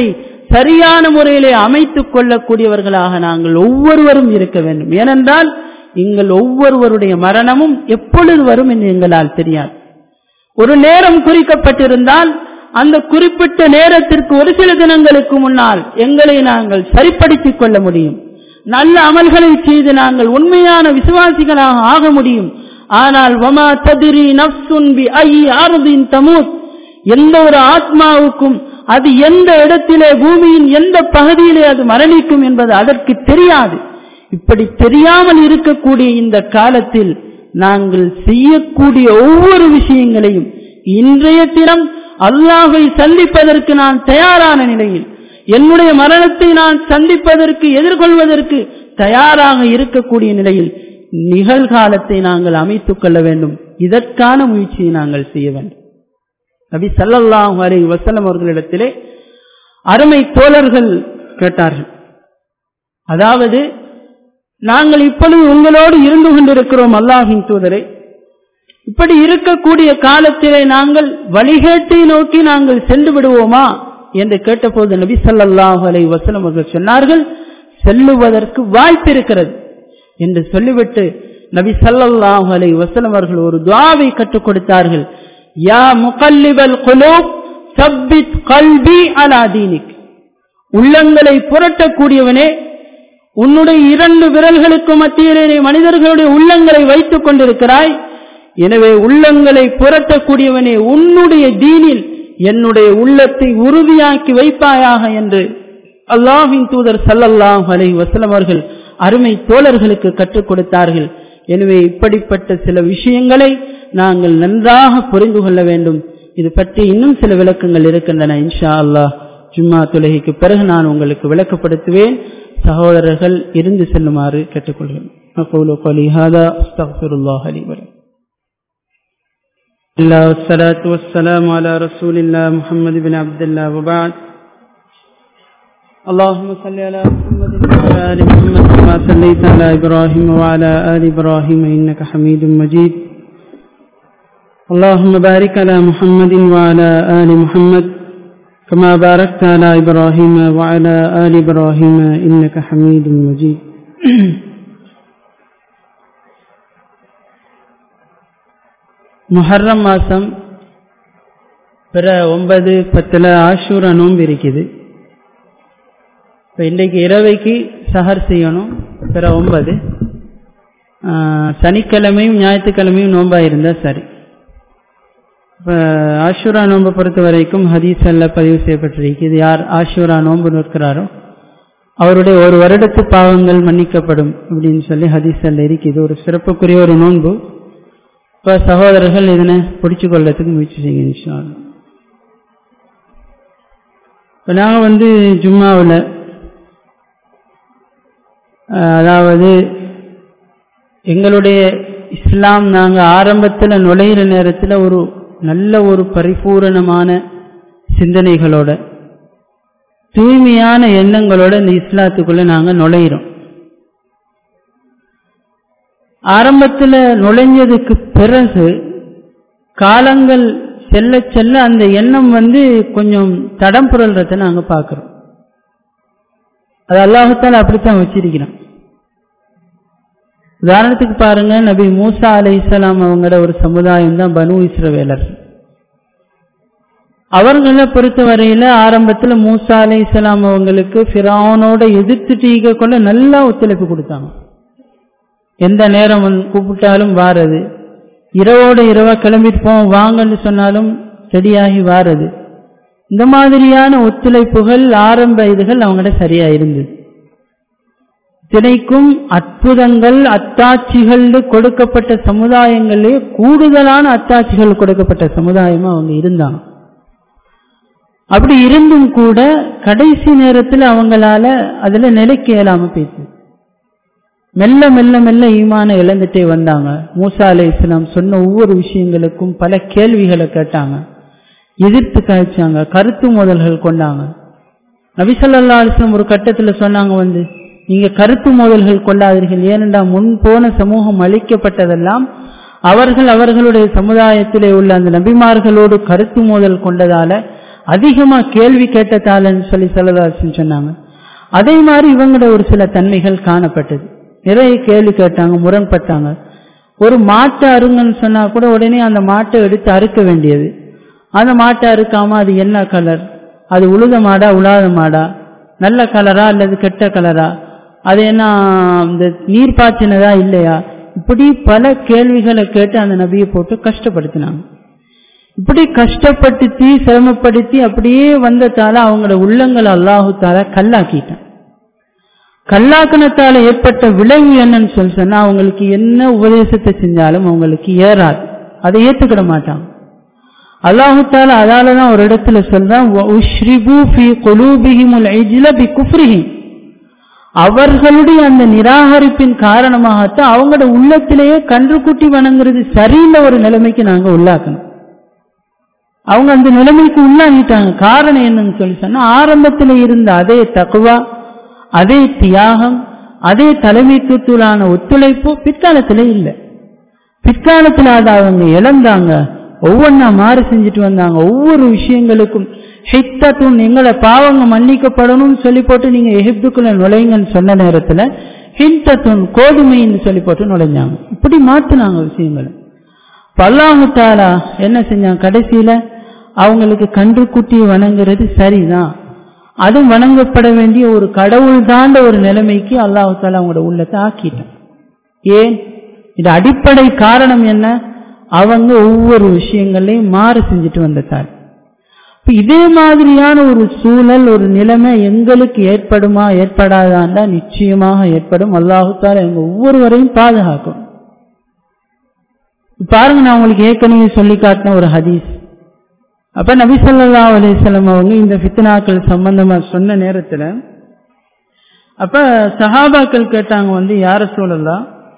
சரியான முறையிலே அமைத்துக் கொள்ளக்கூடியவர்களாக நாங்கள் ஒவ்வொருவரும் இருக்க வேண்டும் ஏனென்றால் எங்கள் ஒவ்வொருவருடைய மரணமும் எப்பொழுது வரும் என்று எங்களால் தெரியாது ஒரு நேரம் குறிக்கப்பட்டிருந்தால் அந்த குறிப்பிட்ட நேரத்திற்கு ஒரு சில தினங்களுக்கு முன்னால் எங்களை நாங்கள் சரிப்படுத்திக் கொள்ள முடியும் நல்ல அமல்களை செய்து நாங்கள் உண்மையான விசுவாசிகளாக ஆக முடியும் ஆனால் வமா ததிரி நப்சுன் பி ஐ ஆறுதின் தமூத் எந்த ஒரு ஆத்மாவுக்கும் அது எந்த இடத்திலே பூமியின் எந்த பகுதியிலே அது மரணிக்கும் என்பது அதற்கு தெரியாது இப்படி தெரியாமல் இருக்கக்கூடிய இந்த காலத்தில் நாங்கள் செய்யக்கூடிய ஒவ்வொரு விஷயங்களையும் இன்றைய தினம் அல்லாஹை சந்திப்பதற்கு நான் தயாரான நிலையில் என்னுடைய மரணத்தை நான் சந்திப்பதற்கு எதிர்கொள்வதற்கு தயாராக இருக்கக்கூடிய நிலையில் நிகழ்காலத்தை நாங்கள் அமைத்துக் கொள்ள வேண்டும் இதற்கான முயற்சியை நாங்கள் செய்ய வேண்டும் நபி சல்லல்லாஹு அலைஹி வஸல்லம் அவர்களிடத்திலே அருமை தோழர்கள் கேட்டார்கள் அதாவது நாங்கள் இப்பொழுது உங்களோடு இருந்து கொண்டிருக்கிறோம் அல்லாஹின் தூதரை இப்படி இருக்கக்கூடிய காலத்திலே நாங்கள் வழிகேட்டை நோக்கி நாங்கள் சென்று விடுவோமா என்று கேட்டபோது நபி சல்லாஹு அலை வசலம் அவர்கள் சொன்னார்கள் செல்லுவதற்கு வாய்ப்பு இருக்கிறது என்று சொல்லிவிட்டு நபி சல்லாஹு அலை வசலம் அவர்கள் ஒரு துவாவை கற்றுக் கொடுத்தார்கள் யா முகல்லிபல் குலூப் சப்பித் கல்வி அலா தீனிக் உள்ளங்களை புரட்டக்கூடியவனே உன்னுடைய இரண்டு விரல்களுக்கு மத்தியிலே மனிதர்களுடைய உள்ளங்களை வைத்துக் கொண்டிருக்கிறாய் எனவே உள்ளங்களை புரட்டக்கூடியவனே உன்னுடைய தீனில் என்னுடைய உள்ளத்தை உறுதியாக்கி வைப்பாயாக என்று அல்லாஹின் தூதர் சல்லல்லாஹ் அலை வசலம் அவர்கள் அருமை தோழர்களுக்கு கற்றுக் கொடுத்தார்கள் எனவே இப்படிப்பட்ட சில விஷயங்களை நாங்கள் நன்றாக புரிந்து கொள்ள வேண்டும் இது பற்றி இன்னும் சில விளக்கங்கள் இருக்கின்றன இன்ஷா அல்லாஹ் ஜும்மா தொலகைக்கு பிறகு நான் உங்களுக்கு விளக்கப்படுத்துவேன் சகோதரர்கள் இருந்து செல்லுமாறு கேட்டுக்கொள்கிறேன் أقول قولي هذا أستغفر الله لي ولكم الله والصلاة والسلام على رسول الله محمد بن عبد الله وبعد اللهم صل على محمد وعلى آل محمد كما صليت على إبراهيم وعلى آل إبراهيم إنك حميد مجيد اللهم بارك على محمد وعلى آل محمد كما باركت على إبراهيم وعلى آل إبراهيم إنك حميد مجيد முஹர்ரம் மாதம் பிற ஒன்பது பத்தில் ஆஷூரா நோன்பு இருக்குது இப்போ இன்றைக்கு இரவைக்கு சஹர் செய்யணும் பிற ஒன்பது சனிக்கிழமையும் ஞாயிற்றுக்கிழமையும் நோம்பாக இருந்தால் சரி இப்போ ஆஷூரா நோன்பை பொறுத்த வரைக்கும் ஹதீஸ் அல்ல பதிவு செய்யப்பட்டிருக்கிறது யார் ஆஷூரா நோன்பு நிற்கிறாரோ அவருடைய ஒரு வருடத்து பாவங்கள் மன்னிக்கப்படும் அப்படின்னு சொல்லி ஹதீஸ் அல்ல இருக்குது ஒரு சிறப்புக்குரிய ஒரு நோன்பு இப்போ சகோதரர்கள் இதனை பிடிச்சு கொள்றதுக்கு முயற்சி செய்யுங்க இன்ஷா இப்போ நாங்கள் வந்து ஜும்மாவில் அதாவது எங்களுடைய இஸ்லாம் நாங்கள் ஆரம்பத்தில் நுழையிற நேரத்தில் ஒரு நல்ல ஒரு பரிபூரணமான சிந்தனைகளோட தூய்மையான எண்ணங்களோட இந்த இஸ்லாத்துக்குள்ள நாங்கள் நுழையிறோம் ஆரம்பத்தில் நுழைஞ்சதுக்கு பிறகு காலங்கள் செல்ல செல்ல அந்த எண்ணம் வந்து கொஞ்சம் தடம் புரள்றத நாங்கள் பார்க்குறோம் அது அல்லாஹத்தால் அப்படித்தான் வச்சிருக்கிறோம் உதாரணத்துக்கு பாருங்க நபி மூசா அலை இஸ்லாம் அவங்களோட ஒரு சமுதாயம் தான் பனு இஸ்ரவேலர் அவர்களை பொறுத்த வரையில ஆரம்பத்தில் மூசா அலை இஸ்லாம் அவங்களுக்கு ஃபிரானோட எதிர்த்து டீக கொள்ள நல்லா ஒத்துழைப்பு கொடுத்தாங்க எந்த நேரம் கூப்பிட்டாலும் வாரது இரவோட இரவா கிளம்பிட்டு போவோம் வாங்கன்னு சொன்னாலும் ரெடியாகி வாரது இந்த மாதிரியான ஒத்துழைப்புகள் ஆரம்ப இதுகள் அவங்கள்ட்ட சரியா இருந்தது தினைக்கும் அற்புதங்கள் அத்தாட்சிகள் கொடுக்கப்பட்ட சமுதாயங்களே கூடுதலான அத்தாட்சிகள் கொடுக்கப்பட்ட சமுதாயமா அவங்க இருந்தாங்க அப்படி இருந்தும் கூட கடைசி நேரத்தில் அவங்களால அதுல நிலைக்க இயலாம போயிடுச்சு மெல்ல மெல்ல மெல்ல ஈமான இழந்துட்டே வந்தாங்க மூசா அலை இஸ்லாம் சொன்ன ஒவ்வொரு விஷயங்களுக்கும் பல கேள்விகளை கேட்டாங்க எதிர்த்து காய்ச்சாங்க கருத்து மோதல்கள் கொண்டாங்க நபிசல்லா அலிஸ்லாம் ஒரு கட்டத்தில் சொன்னாங்க வந்து நீங்க கருத்து மோதல்கள் கொள்ளாதீர்கள் ஏனென்றா முன் போன சமூகம் அளிக்கப்பட்டதெல்லாம் அவர்கள் அவர்களுடைய சமுதாயத்திலே உள்ள அந்த நபிமார்களோடு கருத்து மோதல் கொண்டதால அதிகமா கேள்வி கேட்டதாலன்னு சொல்லி சொல்லதாசன் சொன்னாங்க அதே மாதிரி இவங்களோட ஒரு சில தன்மைகள் காணப்பட்டது நிறைய கேள்வி கேட்டாங்க முரண்பட்டாங்க ஒரு மாட்டை அருங்கன்னு சொன்னா கூட உடனே அந்த மாட்டை எடுத்து அறுக்க வேண்டியது அந்த மாட்டை அறுக்காம அது என்ன கலர் அது உழுத மாடா உழாத மாடா நல்ல கலரா அல்லது கெட்ட கலரா அது என்ன இந்த நீர் பாய்ச்சினதா இல்லையா இப்படி பல கேள்விகளை கேட்டு அந்த நபியை போட்டு கஷ்டப்படுத்தினாங்க இப்படி கஷ்டப்படுத்தி சிரமப்படுத்தி அப்படியே வந்ததால அவங்களோட உள்ளங்களை அல்லாஹு தால கல்லாக்கிட்டான் கல்லாக்கணத்தால ஏற்பட்ட விளைவு என்னன்னு சொல்லி சொன்னா அவங்களுக்கு என்ன உபதேசத்தை செஞ்சாலும் அவங்களுக்கு ஏறாது அதை ஏத்துக்கிட மாட்டாங்க அல்லாஹு தால அதாலதான் ஒரு இடத்துல சொல்றான் அவர்களுடைய அந்த நிராகரிப்பின் காரணமாகத்தான் அவங்களோட உள்ளத்திலேயே கன்று குட்டி வணங்குறது சரியில்லை ஒரு நிலைமைக்கு நாங்க உள்ளாக்கணும் அவங்க அந்த நிலைமைக்கு உள்ளாகிட்டாங்க காரணம் என்னன்னு சொல்லி சொன்னா ஆரம்பத்தில் இருந்த அதே தக்குவா அதே தியாகம் அதே தலைமைத்துவத்திலான ஒத்துழைப்பு பிற்காலத்துல இல்லை பிற்காலத்துல அதை அவங்க இழந்தாங்க ஒவ்வொன்றா மாறி செஞ்சுட்டு வந்தாங்க ஒவ்வொரு விஷயங்களுக்கும் ஹித்தத்தும் எங்களை பாவங்க மன்னிக்கப்படணும்னு சொல்லி போட்டு நீங்க எகிப்துக்குள்ள நுழைங்கன்னு சொன்ன நேரத்துல ஹிந்தத்துன் கோதுமைன்னு சொல்லி போட்டு நுழைஞ்சாங்க இப்படி மாத்தினாங்க விஷயங்களை பல்லாஹு தாலா என்ன செஞ்சாங்க கடைசியில அவங்களுக்கு கன்று குட்டியை வணங்குறது சரிதான் அதுவும் வணங்கப்பட வேண்டிய ஒரு கடவுள் தாண்ட ஒரு நிலைமைக்கு அல்லாஹு தாலா அவங்களோட உள்ளத்தை ஆக்கிட்டான் ஏன் இது அடிப்படை காரணம் என்ன அவங்க ஒவ்வொரு விஷயங்களையும் மாறு செஞ்சுட்டு வந்ததால் இதே மாதிரியான ஒரு சூழல் ஒரு நிலைமை எங்களுக்கு ஏற்படுமா ஏற்படாதாண்டா நிச்சயமாக ஏற்படும் அல்லாஹுத்தால எங்க ஒவ்வொருவரையும் பாதுகாக்கும் பாருங்க நான் உங்களுக்கு ஏற்கனவே சொல்லி காட்டின ஒரு ஹதீஸ் அப்ப நபி சொல்லா அலிசல்லாம் அவங்க இந்த ஃபித்னாக்கள் சம்பந்தமா சொன்ன நேரத்துல அப்ப சஹாபாக்கள் கேட்டாங்க வந்து யார சூழல்லா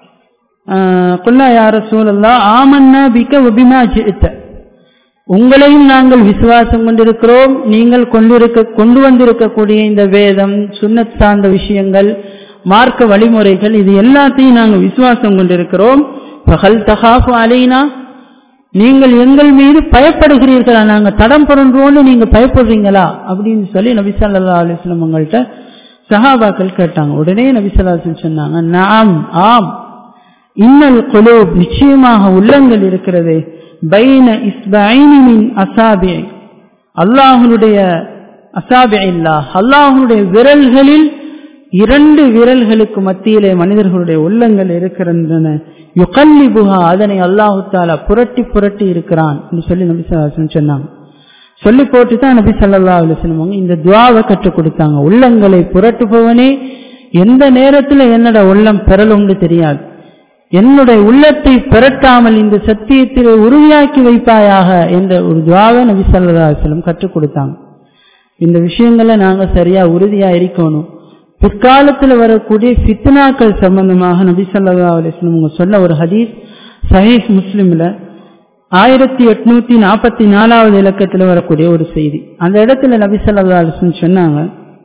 குல்லா யார சூழல்லா ஆமன்னா பிக்க ஒபிமா ஜித்த உங்களையும் நாங்கள் விசுவாசம் கொண்டிருக்கிறோம் நீங்கள் கொண்டிருக்க கொண்டு வந்திருக்கக்கூடிய இந்த வேதம் சுண்ணத் சார்ந்த விஷயங்கள் மார்க்க வழிமுறைகள் இது எல்லாத்தையும் நாங்கள் விசுவாசம் கொண்டிருக்கிறோம் பகல் தகாஃபு அலைனா நீங்கள் எங்கள் மீது பயப்படுகிறீர்களா நாங்க தடம் புரண்டோன்னு நீங்க பயப்படுறீங்களா அப்படின்னு சொல்லி நபிசல்லா அலிஸ்லம் உங்கள்கிட்ட சஹாபாக்கள் கேட்டாங்க உடனே நபிசல்லா சொன்னாங்க நாம் ஆம் இன்னல் குலூப் நிச்சயமாக உள்ளங்கள் இருக்கிறது பைன இஸ்பைனின் அசாபி அல்லாஹனுடைய அசாபி இல்லா அல்லாஹனுடைய விரல்களில் இரண்டு விரல்களுக்கு மத்தியிலே மனிதர்களுடைய உள்ளங்கள் இருக்கின்றன யுகல்லிபுகா அதனை அல்லாஹு தாலா புரட்டி புரட்டி இருக்கிறான் என்று சொல்லி நபி சொல்லாசன் சொன்னாங்க சொல்லி போட்டு தான் நபி சல்லா அலுவலம் இந்த துவாவை கற்றுக் கொடுத்தாங்க உள்ளங்களை புரட்டுபவனே எந்த நேரத்தில் என்னோட உள்ளம் பெறலும்னு தெரியாது என்னுடைய உள்ளத்தை பெறட்டாமல் இந்த சத்தியத்தில் உறுதியாக்கி வைப்பாயாக என்ற ஒரு துவாவை நபி சல்லா அலுவலம் கற்றுக் கொடுத்தாங்க இந்த விஷயங்களை நாங்க சரியா உறுதியா இருக்கணும் பிற்காலத்தில் வரக்கூடிய ஃபித்னாக்கள் சம்பந்தமாக நபி சல்லா அலிஸ்லம் சொன்ன ஒரு ஹதீஸ் சஹீஸ் முஸ்லிம்ல ஆயிரத்தி எட்நூத்தி நாற்பத்தி நாலாவது இலக்கத்தில் வரக்கூடிய ஒரு செய்தி அந்த இடத்துல நபி சல்லா அலிஸ்லம் சொன்னாங்க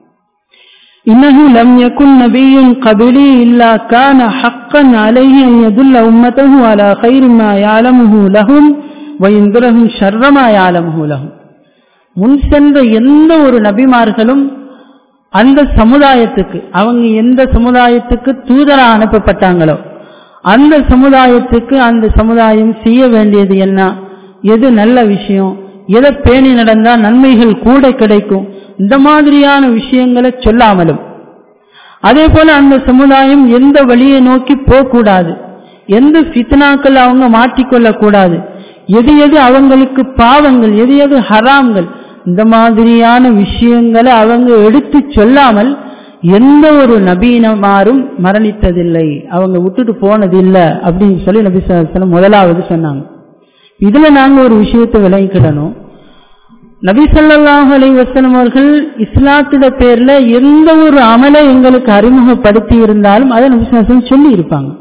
இன்னஹு லம் யகுன் நபியுன் கபிலி இல்லா கான ஹக்கன் அலைஹி அன் யதுல்ல உம்மதஹு அலா கைரி மா யாலமுஹு லஹும் வயிந்திரஹும் ஷர்ர மா யாலமுஹு லஹும் முன் சென்ற எந்த ஒரு நபிமார்களும் அந்த சமுதாயத்துக்கு அவங்க எந்த சமுதாயத்துக்கு தூதரா அனுப்பப்பட்டாங்களோ அந்த சமுதாயத்துக்கு அந்த சமுதாயம் செய்ய வேண்டியது என்ன எது நல்ல விஷயம் எதை பேணி நடந்தா நன்மைகள் கூட கிடைக்கும் இந்த மாதிரியான விஷயங்களை சொல்லாமலும் அதே போல அந்த சமுதாயம் எந்த வழியை நோக்கி போகக்கூடாது எந்த ஃபித்னாக்கள் அவங்க மாற்றிக்கொள்ள கூடாது எது எது அவங்களுக்கு பாவங்கள் எது எது ஹராம்கள் இந்த மாதிரியான விஷயங்களை அவங்க எடுத்து சொல்லாமல் எந்த ஒரு நபீனமாரும் மரணித்ததில்லை அவங்க விட்டுட்டு போனதில்லை அப்படின்னு சொல்லி நபி சொல்லம் முதலாவது சொன்னாங்க இதுல நாங்க ஒரு விஷயத்தை விளங்கிக்கிடணும் நபி சொல்லாஹ் அலை வசனம் அவர்கள் இஸ்லாத்திட பேர்ல எந்த ஒரு அமலை எங்களுக்கு அறிமுகப்படுத்தி இருந்தாலும் அதை நபி சொல்லி இருப்பாங்க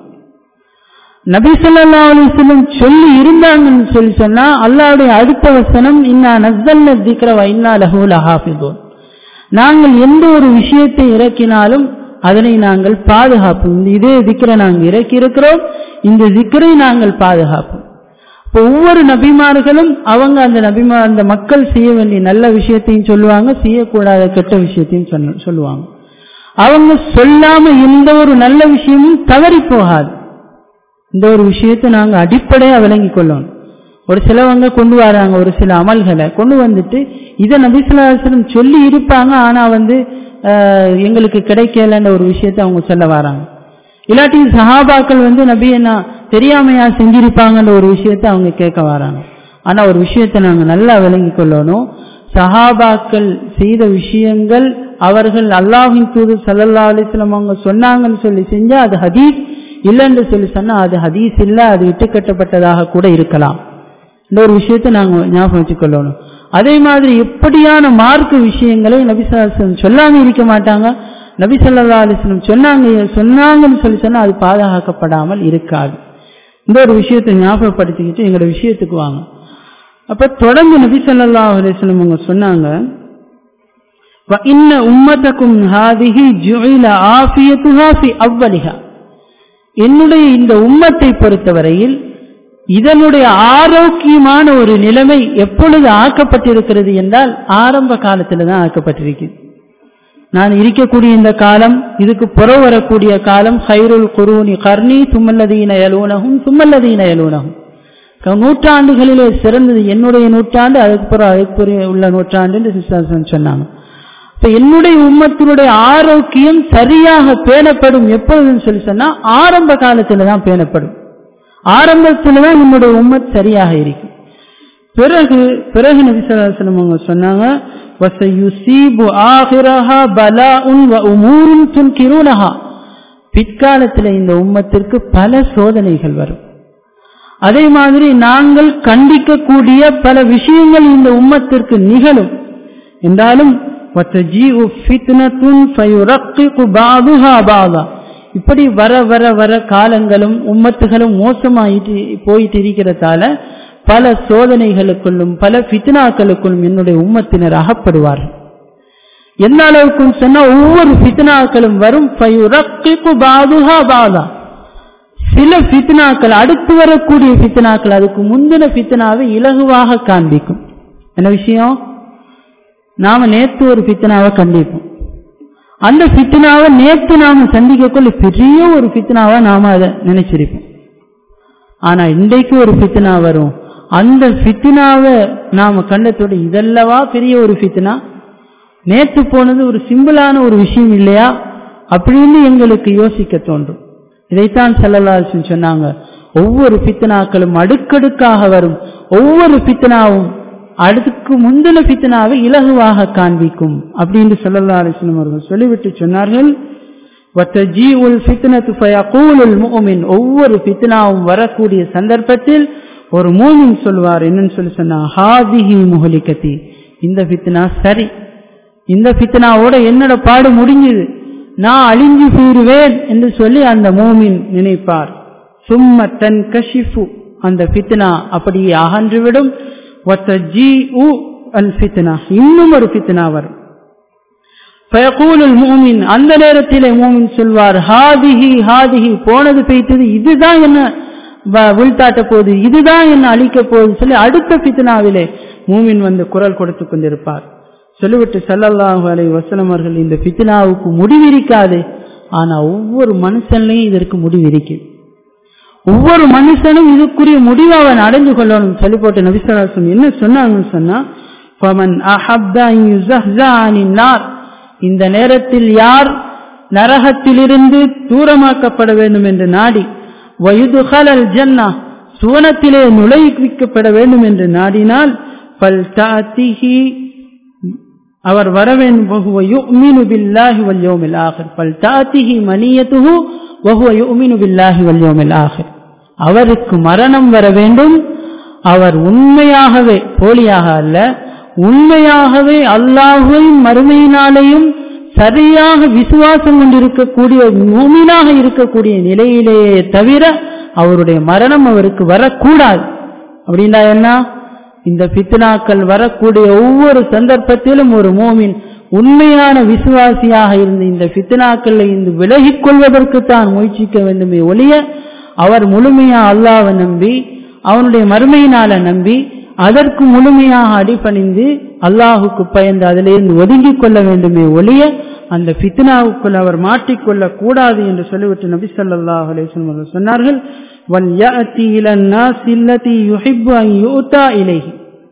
நபி சொல்லா அலிஸ்லம் சொல்லி இருந்தாங்கன்னு சொல்லி சொன்னா அல்லாவுடைய அடுத்த வசனம் இன்னா நஸ்தல்ல திக்ரவ இன்னா லஹூ லஹாஃபிதோன் நாங்கள் எந்த ஒரு விஷயத்தை இறக்கினாலும் அதனை நாங்கள் பாதுகாப்போம் இதே திக்கரை நாங்கள் இறக்கி இருக்கிறோம் இந்த திக்கரை நாங்கள் பாதுகாப்போம் இப்போ ஒவ்வொரு நபிமார்களும் அவங்க அந்த நபிமா அந்த மக்கள் செய்ய வேண்டிய நல்ல விஷயத்தையும் சொல்லுவாங்க செய்யக்கூடாத கெட்ட விஷயத்தையும் சொன்ன சொல்லுவாங்க அவங்க சொல்லாம எந்த ஒரு நல்ல விஷயமும் தவறி போகாது இந்த ஒரு விஷயத்தை நாங்க அடிப்படையா விளங்கி கொள்ளணும் ஒரு சிலவங்க கொண்டு வராங்க ஒரு சில அமல்களை கொண்டு வந்துட்டு இதை நபிசுல்லாசனம் சொல்லி இருப்பாங்க ஆனா வந்து ஆஹ், எங்களுக்கு கிடைக்கலன்ற ஒரு விஷயத்தை அவங்க சொல்ல வராங்க இல்லாட்டி சஹாபாக்கள் வந்து நபி என்ன தெரியாமையா செஞ்சிருப்பாங்கன்ற ஒரு விஷயத்தை அவங்க கேட்க வராங்க ஆனா ஒரு விஷயத்தை நாங்க நல்லா விளங்கி கொள்ளணும் சஹாபாக்கள் செய்த விஷயங்கள் அவர்கள் அல்லாஹின் தூது சல்லல்லா அலிஸ்லாம் அவங்க சொன்னாங்கன்னு சொல்லி செஞ்சா அது ஹதீஸ் இல்லைன்னு சொல்லி சொன்னா அது ஹதீஸ் இல்ல அது இட்டுக்கட்டப்பட்டதாக கூட இருக்கலாம் இந்த ஒரு விஷயத்தை நாங்க ஞாபகம் வச்சுக்கொள்ளணும் அதே மாதிரி எப்படியான மார்க்க விஷயங்களை நபிசாசன் சொல்லாம இருக்க மாட்டாங்க நபி ஸல்லல்லாஹு அலைஹி வஸல்லம் சொன்னாங்க சொன்னாங்கன்னு சொல்லி சொன்னா அது பாதுகாக்கப்படாமல் இருக்காது இந்த ஒரு விஷயத்தை ஞாபகப்படுத்திக்கிட்டு எங்களோட விஷயத்துக்கு வாங்க அப்ப தொடர்ந்து நபி ஸல்லல்லாஹு அலைஹி வஸல்லம் அவங்க சொன்னாங்க وَإِنَّ أُمَّتَكُمْ هَذِهِ جُعِلَ عَافِيَتُهَا فِي أَوَّلِهَا என்னுடைய இந்த உம்மத்தை பொறுத்தவரையில் இதனுடைய ஆரோக்கியமான ஒரு நிலைமை எப்பொழுது ஆக்கப்பட்டிருக்கிறது என்றால் ஆரம்ப காலத்துல தான் ஆக்கப்பட்டிருக்கிறது நான் இருக்கக்கூடிய இந்த காலம் இதுக்கு புற வரக்கூடிய காலம் ஹைருல் குரூனி கர்ணி சும்மல்லதீன எலூனகும் சும்மல்லதீன எலூனகும் நூற்றாண்டுகளிலே சிறந்தது என்னுடைய நூற்றாண்டு அதுக்கு பிறகு அதுக்கு பிறகு உள்ள நூற்றாண்டு சிஸ்டர்ஸ் சொன்னாங்க இப்ப என்னுடைய உம்மத்தினுடைய ஆரோக்கியம் சரியாக பேணப்படும் எப்பொழுதுன்னு சொல்லி சொன்னா ஆரம்ப காலத்துல தான் பேணப்படும் ஆரம்பத்துல தான் என்னுடைய உம்மத் சரியாக இருக்கும் பிறகு பிறகு நபிசல்லாஸ்லம் அவங்க சொன்னாங்க وَسَيُصِيبُ آخِرَهَا بَلَاءٌ وَأُمُورٌ تُنْكِرُونَهَا பிற்காலத்தில் இந்த உம்மத்திற்கு பல சோதனைகள் வரும் அதே மாதிரி நாங்கள் கண்டிக்கக்கூடிய பல விஷயங்கள் இந்த உம்மத்திற்கு நிகழும் என்றாலும் وَتَجِيءُ فِتْنَةٌ فَيُرَقِّقُ بَعْضُهَا بَعْضًا இப்படி வர வர வர காலங்களும் உம்மத்துகளும் மோசமாயிட்டு போயிட்டு இருக்கிறதால பல சோதனைகளுக்குள்ளும் பல ஃபித்னாக்களுக்குள்ளும் என்னுடைய உம்மத்தினர் அகப்படுவார்கள் எந்த அளவுக்கும் சொன்னா ஒவ்வொரு ஃபித்னாக்களும் வரும் فَيُرَقِّقُ بَعْضُهَا بَعْضًا சில ஃபித்னாக்கள் அடுத்து வரக்கூடிய ஃபித்னாக்கள் அதுக்கு முந்தின ஃபித்னாவை இலகுவாக காண்பிக்கும் என்ன விஷயம் நாம நேத்து ஒரு ஃபித்னாவை கண்டிப்போம் அந்த ஃபித்னாவை நேத்து நாம சந்திக்கக்குள்ள பெரிய ஒரு ஃபித்னாவா நாம அதை நினைச்சிருப்போம் ஆனா இன்றைக்கு ஒரு ஃபித்னா வரும் அந்த ஃபித்னாவை நாம கண்டத்தோட இதல்லவா பெரிய ஒரு ஃபித்னா நேத்து போனது ஒரு சிம்பிளான ஒரு விஷயம் இல்லையா அப்படின்னு எங்களுக்கு யோசிக்க தோன்றும் இதைத்தான் செல்லலாசன் சொன்னாங்க ஒவ்வொரு பித்தனாக்களும் அடுக்கடுக்காக வரும் ஒவ்வொரு பித்தனாவும் அடுத்துக்கு முந்தின பித்தனாவை இலகுவாக காண்பிக்கும் அப்படின்னு சொல்லல்லா அலிஸ்லம் அவர்கள் சொல்லிவிட்டு சொன்னார்கள் ஒவ்வொரு பித்னாவும் வரக்கூடிய சந்தர்ப்பத்தில் ஒரு மூமின் சொல்வார் என்னன்னு சொல்லி சொன்னா ஹாதிஹி முகலிகத்தி இந்த பித்னா சரி இந்த பித்னாவோட என்னோட பாடு முடிஞ்சது நான் அழிஞ்சு போயிருவேன் என்று சொல்லி அந்த மூமின் நினைப்பார் சும்ம தன் கஷிஃபு அந்த பித்னா அப்படியே அகன்றுவிடும் இன்னும் ஒரு பித்னா வரும் மூமின் அந்த நேரத்திலே மூமின் சொல்வார் ஹாதிஹி ஹாதிஹி போனது பெய்த்தது இதுதான் என்ன வீழ்த்தாட்ட போகுது இதுதான் என்ன அழிக்க போகுது சொல்லி அடுத்த பித்னாவிலே மூமின் வந்து குரல் கொடுத்து கொண்டிருப்பார் சொல்லிவிட்டு சல்லல்லாஹு அலை வசலம் அவர்கள் இந்த பித்னாவுக்கு முடிவிருக்காது ஆனா ஒவ்வொரு மனுஷன்லையும் இதற்கு முடிவிருக்கு ஒவ்வொரு மனுஷனும் இதுக்குரிய முடிவை அவன் அடைந்து கொள்ளணும் சொல்லி போட்டு நபிசராசம் என்ன சொன்னாங்கன்னு சொன்னா இந்த நேரத்தில் யார் நரகத்திலிருந்து தூரமாக்கப்பட வேண்டும் என்று நாடி வயுதுகலல் ஜன்னா சுவனத்திலே நுழைவிக்கப்பட வேண்டும் என்று நாடினால் பல் தாத்திஹி அவர் வர வேண்டும் பில்லாஹி வல் யௌமில் ஆகிர் பல் தாத்திஹி மனியத்துஹு வஹுவ யுமினு பில்லாஹி வல் யௌமில் ஆகிர் அவருக்கு மரணம் வர வேண்டும் அவர் உண்மையாகவே போலியாக அல்ல உண்மையாகவே அல்லாஹுவையும் மறுமையினாலேயும் சரியாக விசுவாசம் கொண்டிருக்கக்கூடிய மூமினாக இருக்கக்கூடிய நிலையிலேயே தவிர அவருடைய மரணம் அவருக்கு வரக்கூடாது அப்படின்னா என்ன இந்த பித்னாக்கள் வரக்கூடிய ஒவ்வொரு சந்தர்ப்பத்திலும் ஒரு மோமின் உண்மையான விசுவாசியாக இருந்து இந்த பித்னாக்களை இருந்து விலகிக் கொள்வதற்கு தான் முயற்சிக்க வேண்டுமே ஒழிய அவர் முழுமையா அல்லாவை நம்பி அவனுடைய மறுமையினால நம்பி அதற்கு முழுமையாக அடிபணிந்து அல்லாஹுக்கு பயந்து அதிலிருந்து ஒதுங்கிக் கொள்ள வேண்டுமே ஒழிய அந்த ஃபித்னாவுக்குள் அவர் மாட்டிக்கொள்ள கூடாது என்று சொல்லிவிட்டு நபி ஸல்லல்லாஹு அலைஹி வஸல்லம் அவர்கள் சொன்னார்கள் வல் யஅதி இலன் நாஸ் இல்லதி யுஹிப்பு அன் யுதா இலைஹி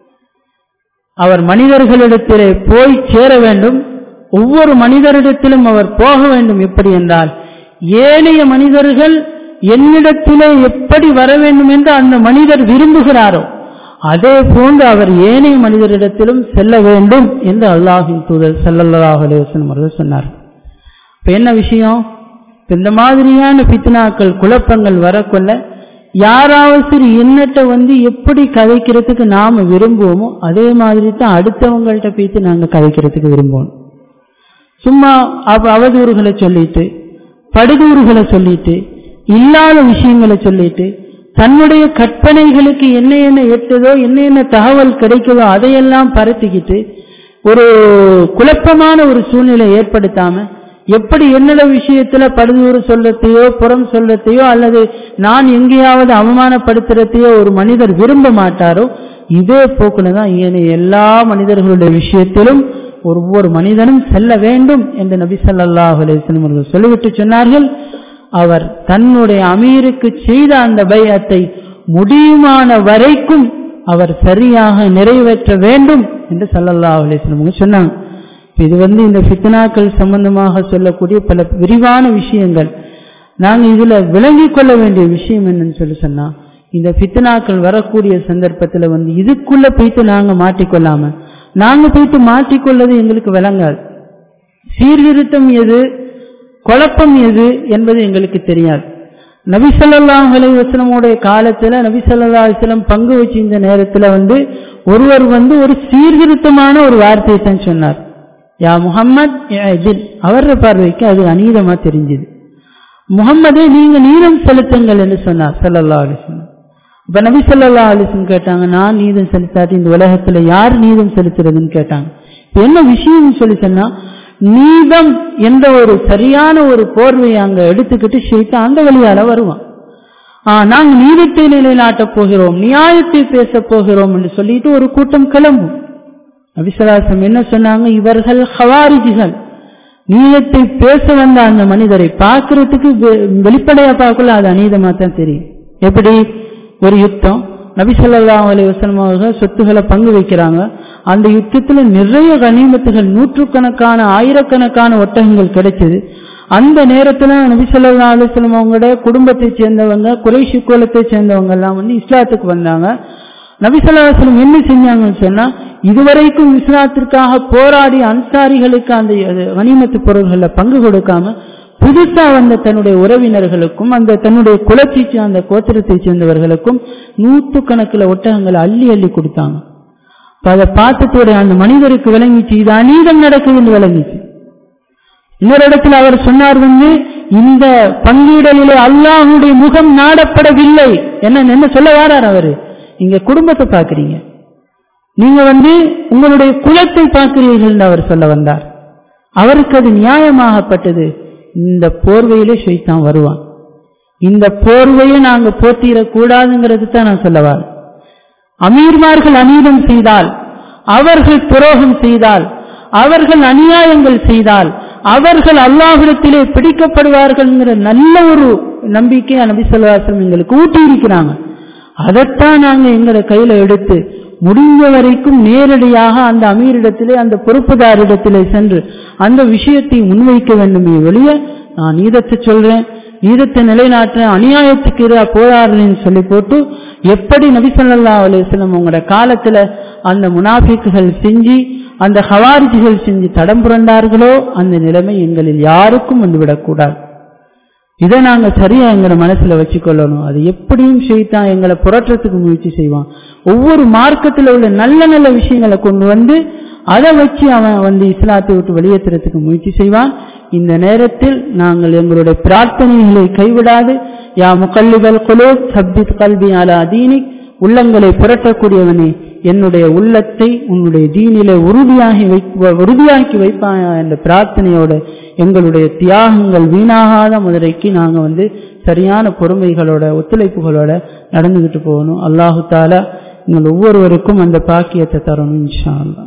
அவர் மனிதர்களிடத்திலே போய் சேர வேண்டும் ஒவ்வொரு மனிதரிடத்திலும் அவர் போக வேண்டும் எப்படி என்றால் ஏனைய மனிதர்கள் என்னிடத்திலே எப்படி வர வேண்டும் என்று அந்த மனிதர் விரும்புகிறாரோ அதே போன்று அவர் ஏனைய மனிதரிடத்திலும் செல்ல வேண்டும் என்று அல்லாஹின் தூதர் ஸல்லல்லாஹு அலைஹி வஸல்லம் அவர்கள் சொன்னார் இப்ப என்ன விஷயம் இப்ப இந்த மாதிரியான பித்னாக்கள் குழப்பங்கள் வரக்கொள்ள யாராவது சரி என்னட்ட வந்து எப்படி கதைக்கிறதுக்கு நாம விரும்புவோமோ அதே மாதிரி தான் அடுத்தவங்கள்ட்ட பேசி நாங்க கதைக்கிறதுக்கு விரும்புவோம் சும்மா அவ- அவதூறுகளை சொல்லிட்டு படுதூறுகளை சொல்லிட்டு இல்லாத விஷயங்களை சொல்லிட்டு தன்னுடைய கற்பனைகளுக்கு என்ன என்ன எட்டுதோ என்ன என்ன தகவல் கிடைக்குதோ அதையெல்லாம் பரத்திக்கிட்டு ஒரு குழப்பமான ஒரு சூழ்நிலை ஏற்படுத்தாம எப்படி என்னோட விஷயத்துல படுதூறு சொல்லத்தையோ புறம் சொல்லத்தையோ அல்லது நான் எங்கேயாவது அவமானப்படுத்துறதையோ ஒரு மனிதர் விரும்ப மாட்டாரோ இதே போக்குல தான் ஏனைய எல்லா மனிதர்களுடைய விஷயத்திலும் ஒவ்வொரு மனிதனும் செல்ல வேண்டும் என்று நபி ஸல்லல்லாஹு அலைஹி வஸல்லம் அவர்கள் சொல்லிவிட்டு சொன்னார்கள் அவர் தன்னுடைய அமீருக்கு செய்த அந்த பையத்தை முடியுமான வரைக்கும் அவர் சரியாக நிறைவேற்ற வேண்டும் என்று ஸல்லல்லாஹு அலைஹி வஸல்லம் அவங்க சொன்னாங்க இது வந்து இந்த ஃபித்னாக்கள் சம்பந்தமாக சொல்லக்கூடிய பல விரிவான விஷயங்கள் நாங்க இதுல விளங்கிக் கொள்ள வேண்டிய விஷயம் என்னன்னு சொல்லி சொன்னா இந்த ஃபித்னாக்கள் வரக்கூடிய சந்தர்ப்பத்துல வந்து இதுக்குள்ள போயிட்டு நாங்க மாட்டிக்கொள்ளாம நாங்க போயிட்டு மாட்டிக்கொள்ளது எங்களுக்கு விளங்காது சீர்திருத்தம் எது குழப்பம் எது என்பது எங்களுக்கு தெரியாது நபி ஸல்லல்லாஹு அலைஹி வஸல்லமுடைய காலத்துல நபி ஸல்லல்லாஹு அலைஹி வஸல்லம் பங்கு வச்சு இந்த நேரத்துல வந்து ஒருவர் வந்து ஒரு சீர்திருத்தமான ஒரு வார்த்தையை தான் சொன்னார் யா முஹம்மத் இஅ்தில் அவர பார்வைக்கு அது அநீதமா தெரிஞ்சது முகம்மதே நீங்க நீதம் செலுத்துங்கள் என்று சொன்னார் ஸல்லல்லாஹு அலைஹி வஸல்லம் இப்ப நபி ஸல்லல்லாஹு அலைஹி வஸல்லம் கேட்டாங்க நான் நீதம் செலுத்தாட்டி இந்த உலகத்துல யார் நீதம் செலுத்துறதுன்னு கேட்டாங்க இப்ப என்ன விஷயம்னு சொல்லி சொன்னா நீதம் என்ற ஒரு சரியான ஒரு போர்வையை அங்க எடுத்துக்கிட்டு ஷைத்தான் அந்த வழியால வருவான் ஆ, நாங்க நீதத்தை நிலைநாட்டப் போகிறோம் நியாயத்தை பேசப் போகிறோம் என்று சொல்லிட்டு ஒரு கூட்டம் கிளம்பும் அபிசலாசம் என்ன சொன்னாங்க இவர்கள் ஹவாரிஜிகள் நீதத்தை பேச வந்த அந்த மனிதரை பார்க்கறதுக்கு வெ- வெளிப்படையா பார்க்கல அது அநீதமா தான் தெரியும் எப்படி ஒரு யுத்தம் நபி ஸல்லல்லாஹு அலைஹி வஸல்லம் அவர்கள் சொத்துக்களை பங்கு வைக்கிறாங்க அந்த யுத்தத்துல நிறைய கனிமத்துகள் நூற்றுக்கணக்கான ஆயிரக்கணக்கான ஒட்டகங்கள் கிடைச்சது அந்த நேரத்துல நபி ஸல்லல்லாஹு அலைஹி வஸல்லம் அவங்களோட குடும்பத்தை சேர்ந்தவங்க குறைஷி குலத்தை சேர்ந்தவங்க எல்லாம் வந்து இஸ்லாத்துக்கு வந்தாங்க நபி ஸல்லல்லாஹு அலைஹி வஸல்லம் என்ன செஞ்சாங்கன்னு சொன்னா இதுவரைக்கும் இஸ்லாத்திற்காக போராடி அன்சாரிகளுக்கு அந்த அது கனிமத்து பொருள்கள்ல பங்கு கொடுக்காம புதுசா வந்த தன்னுடைய உறவினர்களுக்கும் அந்த தன்னுடைய குலத்தை சேர்ந்த கோத்திரத்தை சேர்ந்தவர்களுக்கும் நூற்றுக்கணக்கில் ஒட்டகங்களை அள்ளி அள்ளி கொடுத்தாங்க அப்ப அதை பார்த்ததோட அந்த மனிதருக்கு விளங்கிச்சு இது அநீதம் நடக்குதுன்னு விளங்கிச்சு இன்னொரு இடத்துல அவர் சொன்னார் வந்து இந்த பங்கீடலிலே அல்லாஹுடைய முகம் நாடப்படவில்லை என்ன என்ன சொல்ல வாரார் அவரு நீங்க குடும்பத்தை பார்க்கறீங்க நீங்க வந்து உங்களுடைய குலத்தை பார்க்கிறீர்கள் அவர் சொல்ல வந்தார் அவருக்கு அது நியாயமாகப்பட்டது இந்த போர்வையிலே ஷைத்தான் வருவான் இந்த போர்வையை நாங்க போத்திடக் கூடாதுங்கிறது தான் நான் சொல்ல வரேன் அமீர்மார்கள் அநீதம் செய்தால் அவர்கள் துரோகம் செய்தால் அவர்கள் அநியாயங்கள் செய்தால் அவர்கள் அல்லாஹ்விடத்திலே பிடிக்கப்படுவார்கள்ங்கிற நல்ல ஒரு நம்பிக்கை நபி சொல்லாசம் எங்களுக்கு ஊட்டி இருக்கிறாங்க அதைத்தான் நாங்க எங்களை கையில எடுத்து முடிஞ்ச வரைக்கும் நேரடியாக அந்த அமீரிடத்திலே அந்த பொறுப்புதாரிடத்திலே சென்று அந்த விஷயத்தை முன்வைக்க வேண்டுமே ஒழிய நான் நீதத்தை சொல்றேன் நீதத்தை நிலைநாட்டுறேன் அநியாயத்துக்கு எதிராக போராடுறேன்னு சொல்லி போட்டு எப்படி நபி ஸல்லல்லாஹு அலைஹி வஸல்லம் உங்களோட காலத்துல அந்த முனாஃபிக்குகள் செஞ்சு அந்த ஹவாரிஜிகள் செஞ்சு தடம் புரண்டார்களோ அந்த நிலைமை எங்களில் யாருக்கும் வந்துவிடக்கூடாது இதை நாங்க சரியா எங்களை மனசுல வச்சுக்கொள்ளணும் அது எப்படியும் செய்தான் எங்களை புரட்டுறதுக்கு முயற்சி செய்வான் ஒவ்வொரு மார்க்கத்துல உள்ள நல்ல நல்ல விஷயங்களை கொண்டு வந்து அதை வச்சு அவன் வந்து இஸ்லாத்தை விட்டு வெளியேற்றுறதுக்கு முயற்சி செய்வான் இந்த நேரத்தில் நாங்கள் எங்களுடைய பிரார்த்தனைகளை கைவிடாது யா முகல்லிபல் குலூப் சப்பித் கல்வி அலா தீனிக் உள்ளங்களை புரட்டக்கூடியவனே என்னுடைய உள்ளத்தை உன்னுடைய தீனிலே உறுதியாகி வைப்ப உறுதியாக்கி வைப்பாயா என்ற பிரார்த்தனையோடு எங்களுடைய தியாகங்கள் வீணாகாத முதலைக்கு நாங்கள் வந்து சரியான பொறுமைகளோட ஒத்துழைப்புகளோட நடந்துகிட்டு போகணும் அல்லாஹு தாலா நீங்கள் ஒவ்வொருவருக்கும் அந்த பாக்கியத்தை தரணும் இன்ஷா அல்லா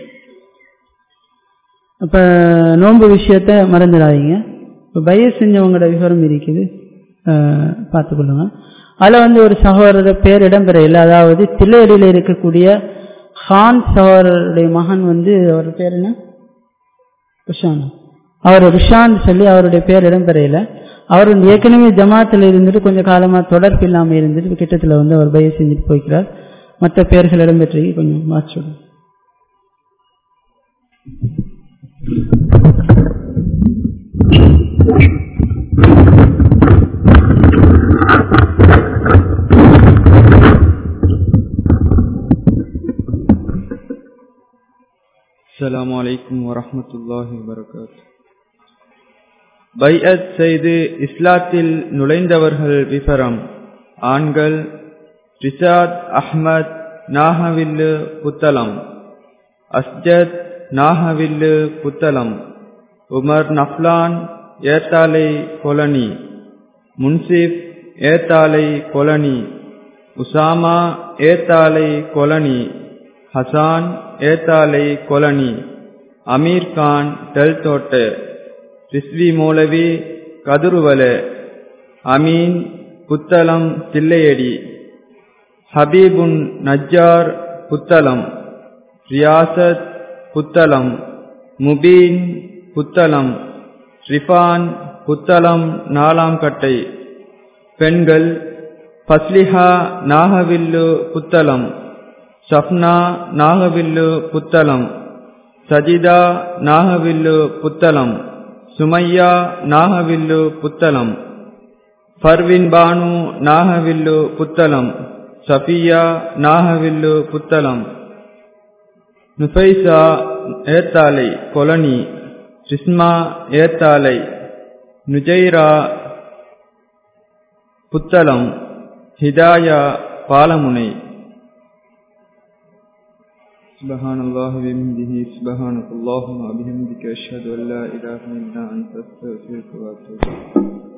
அப்ப நோன்பு விஷயத்த மறந்துடாதீங்க இப்போ பய செஞ்சவங்களோட விவரம் இருக்குது பார்த்துக்கொள்ளுங்க அதில் வந்து ஒரு சகோதரர் பேர் இடம்பெறையில் அதாவது தில்லையடியில் இருக்கக்கூடிய ஹான் சகோதரருடைய மகன் வந்து அவர் பேர் என்ன ருஷான் அவர் ருஷான் சொல்லி அவருடைய பேர் இடம்பெறையில் அவர் வந்து ஏற்கனவே ஜமாத்தில் இருந்துட்டு கொஞ்சம் காலமாக தொடர்பு இல்லாமல் இருந்துட்டு கிட்டத்தில் வந்து அவர் பய செஞ்சுட்டு போய்க்கிறார் மற்ற பேர்கள் இடம்பெற்று கொஞ்சம் மாற்றிவிடும் السلام عليكم ورحمة الله وبركاته பைஅத் செய்து இஸ்லாத்தில் நுழைந்தவர்கள் விவரம் ஆண்கள் Rizath Ahmed Nagavillu Puttalam Asjath Nagavillu Puttalam Umar Naflan Ethalai colony Munsif Ethalai colony Usama Ethalai colony Hasan Ethalai colony Ameer Khan டெல் தோட்ட ரிஸ்வி மௌலவி கதுருவல அமீன் புத்தளம் தில்லையடி ஹபீபுன் நஜ்ஜார் புத்தளம் ரியாசத் புத்தளம் முபீன் புத்தளம் ரிஃபான் புத்தளம் நாலாம் கட்டை பெண்கள் பஸ்லிஹா நாகவில்லு புத்தளம் சப்னா நாகவில்லு புத்தளம் சஜிதா நாகவில்லு புத்தளம் சுமையா நாகவில்லு புத்தளம் ஃபர்வின் பானு நாகவில்லு புத்தளம் சஃபியா நாகவில்லு புத்தளம் நுஃபைசா ஏத்தாலை கொலனி ரிஸ்மா ஏத்தாலை நுஜைரா புத்தளம் ஹிதாயா பாலமுனை سبحان الله بحمده سبحانك اللهم وبحمدك أشهد أن لا إله إلا أنت أستغفرك وأتوب إليك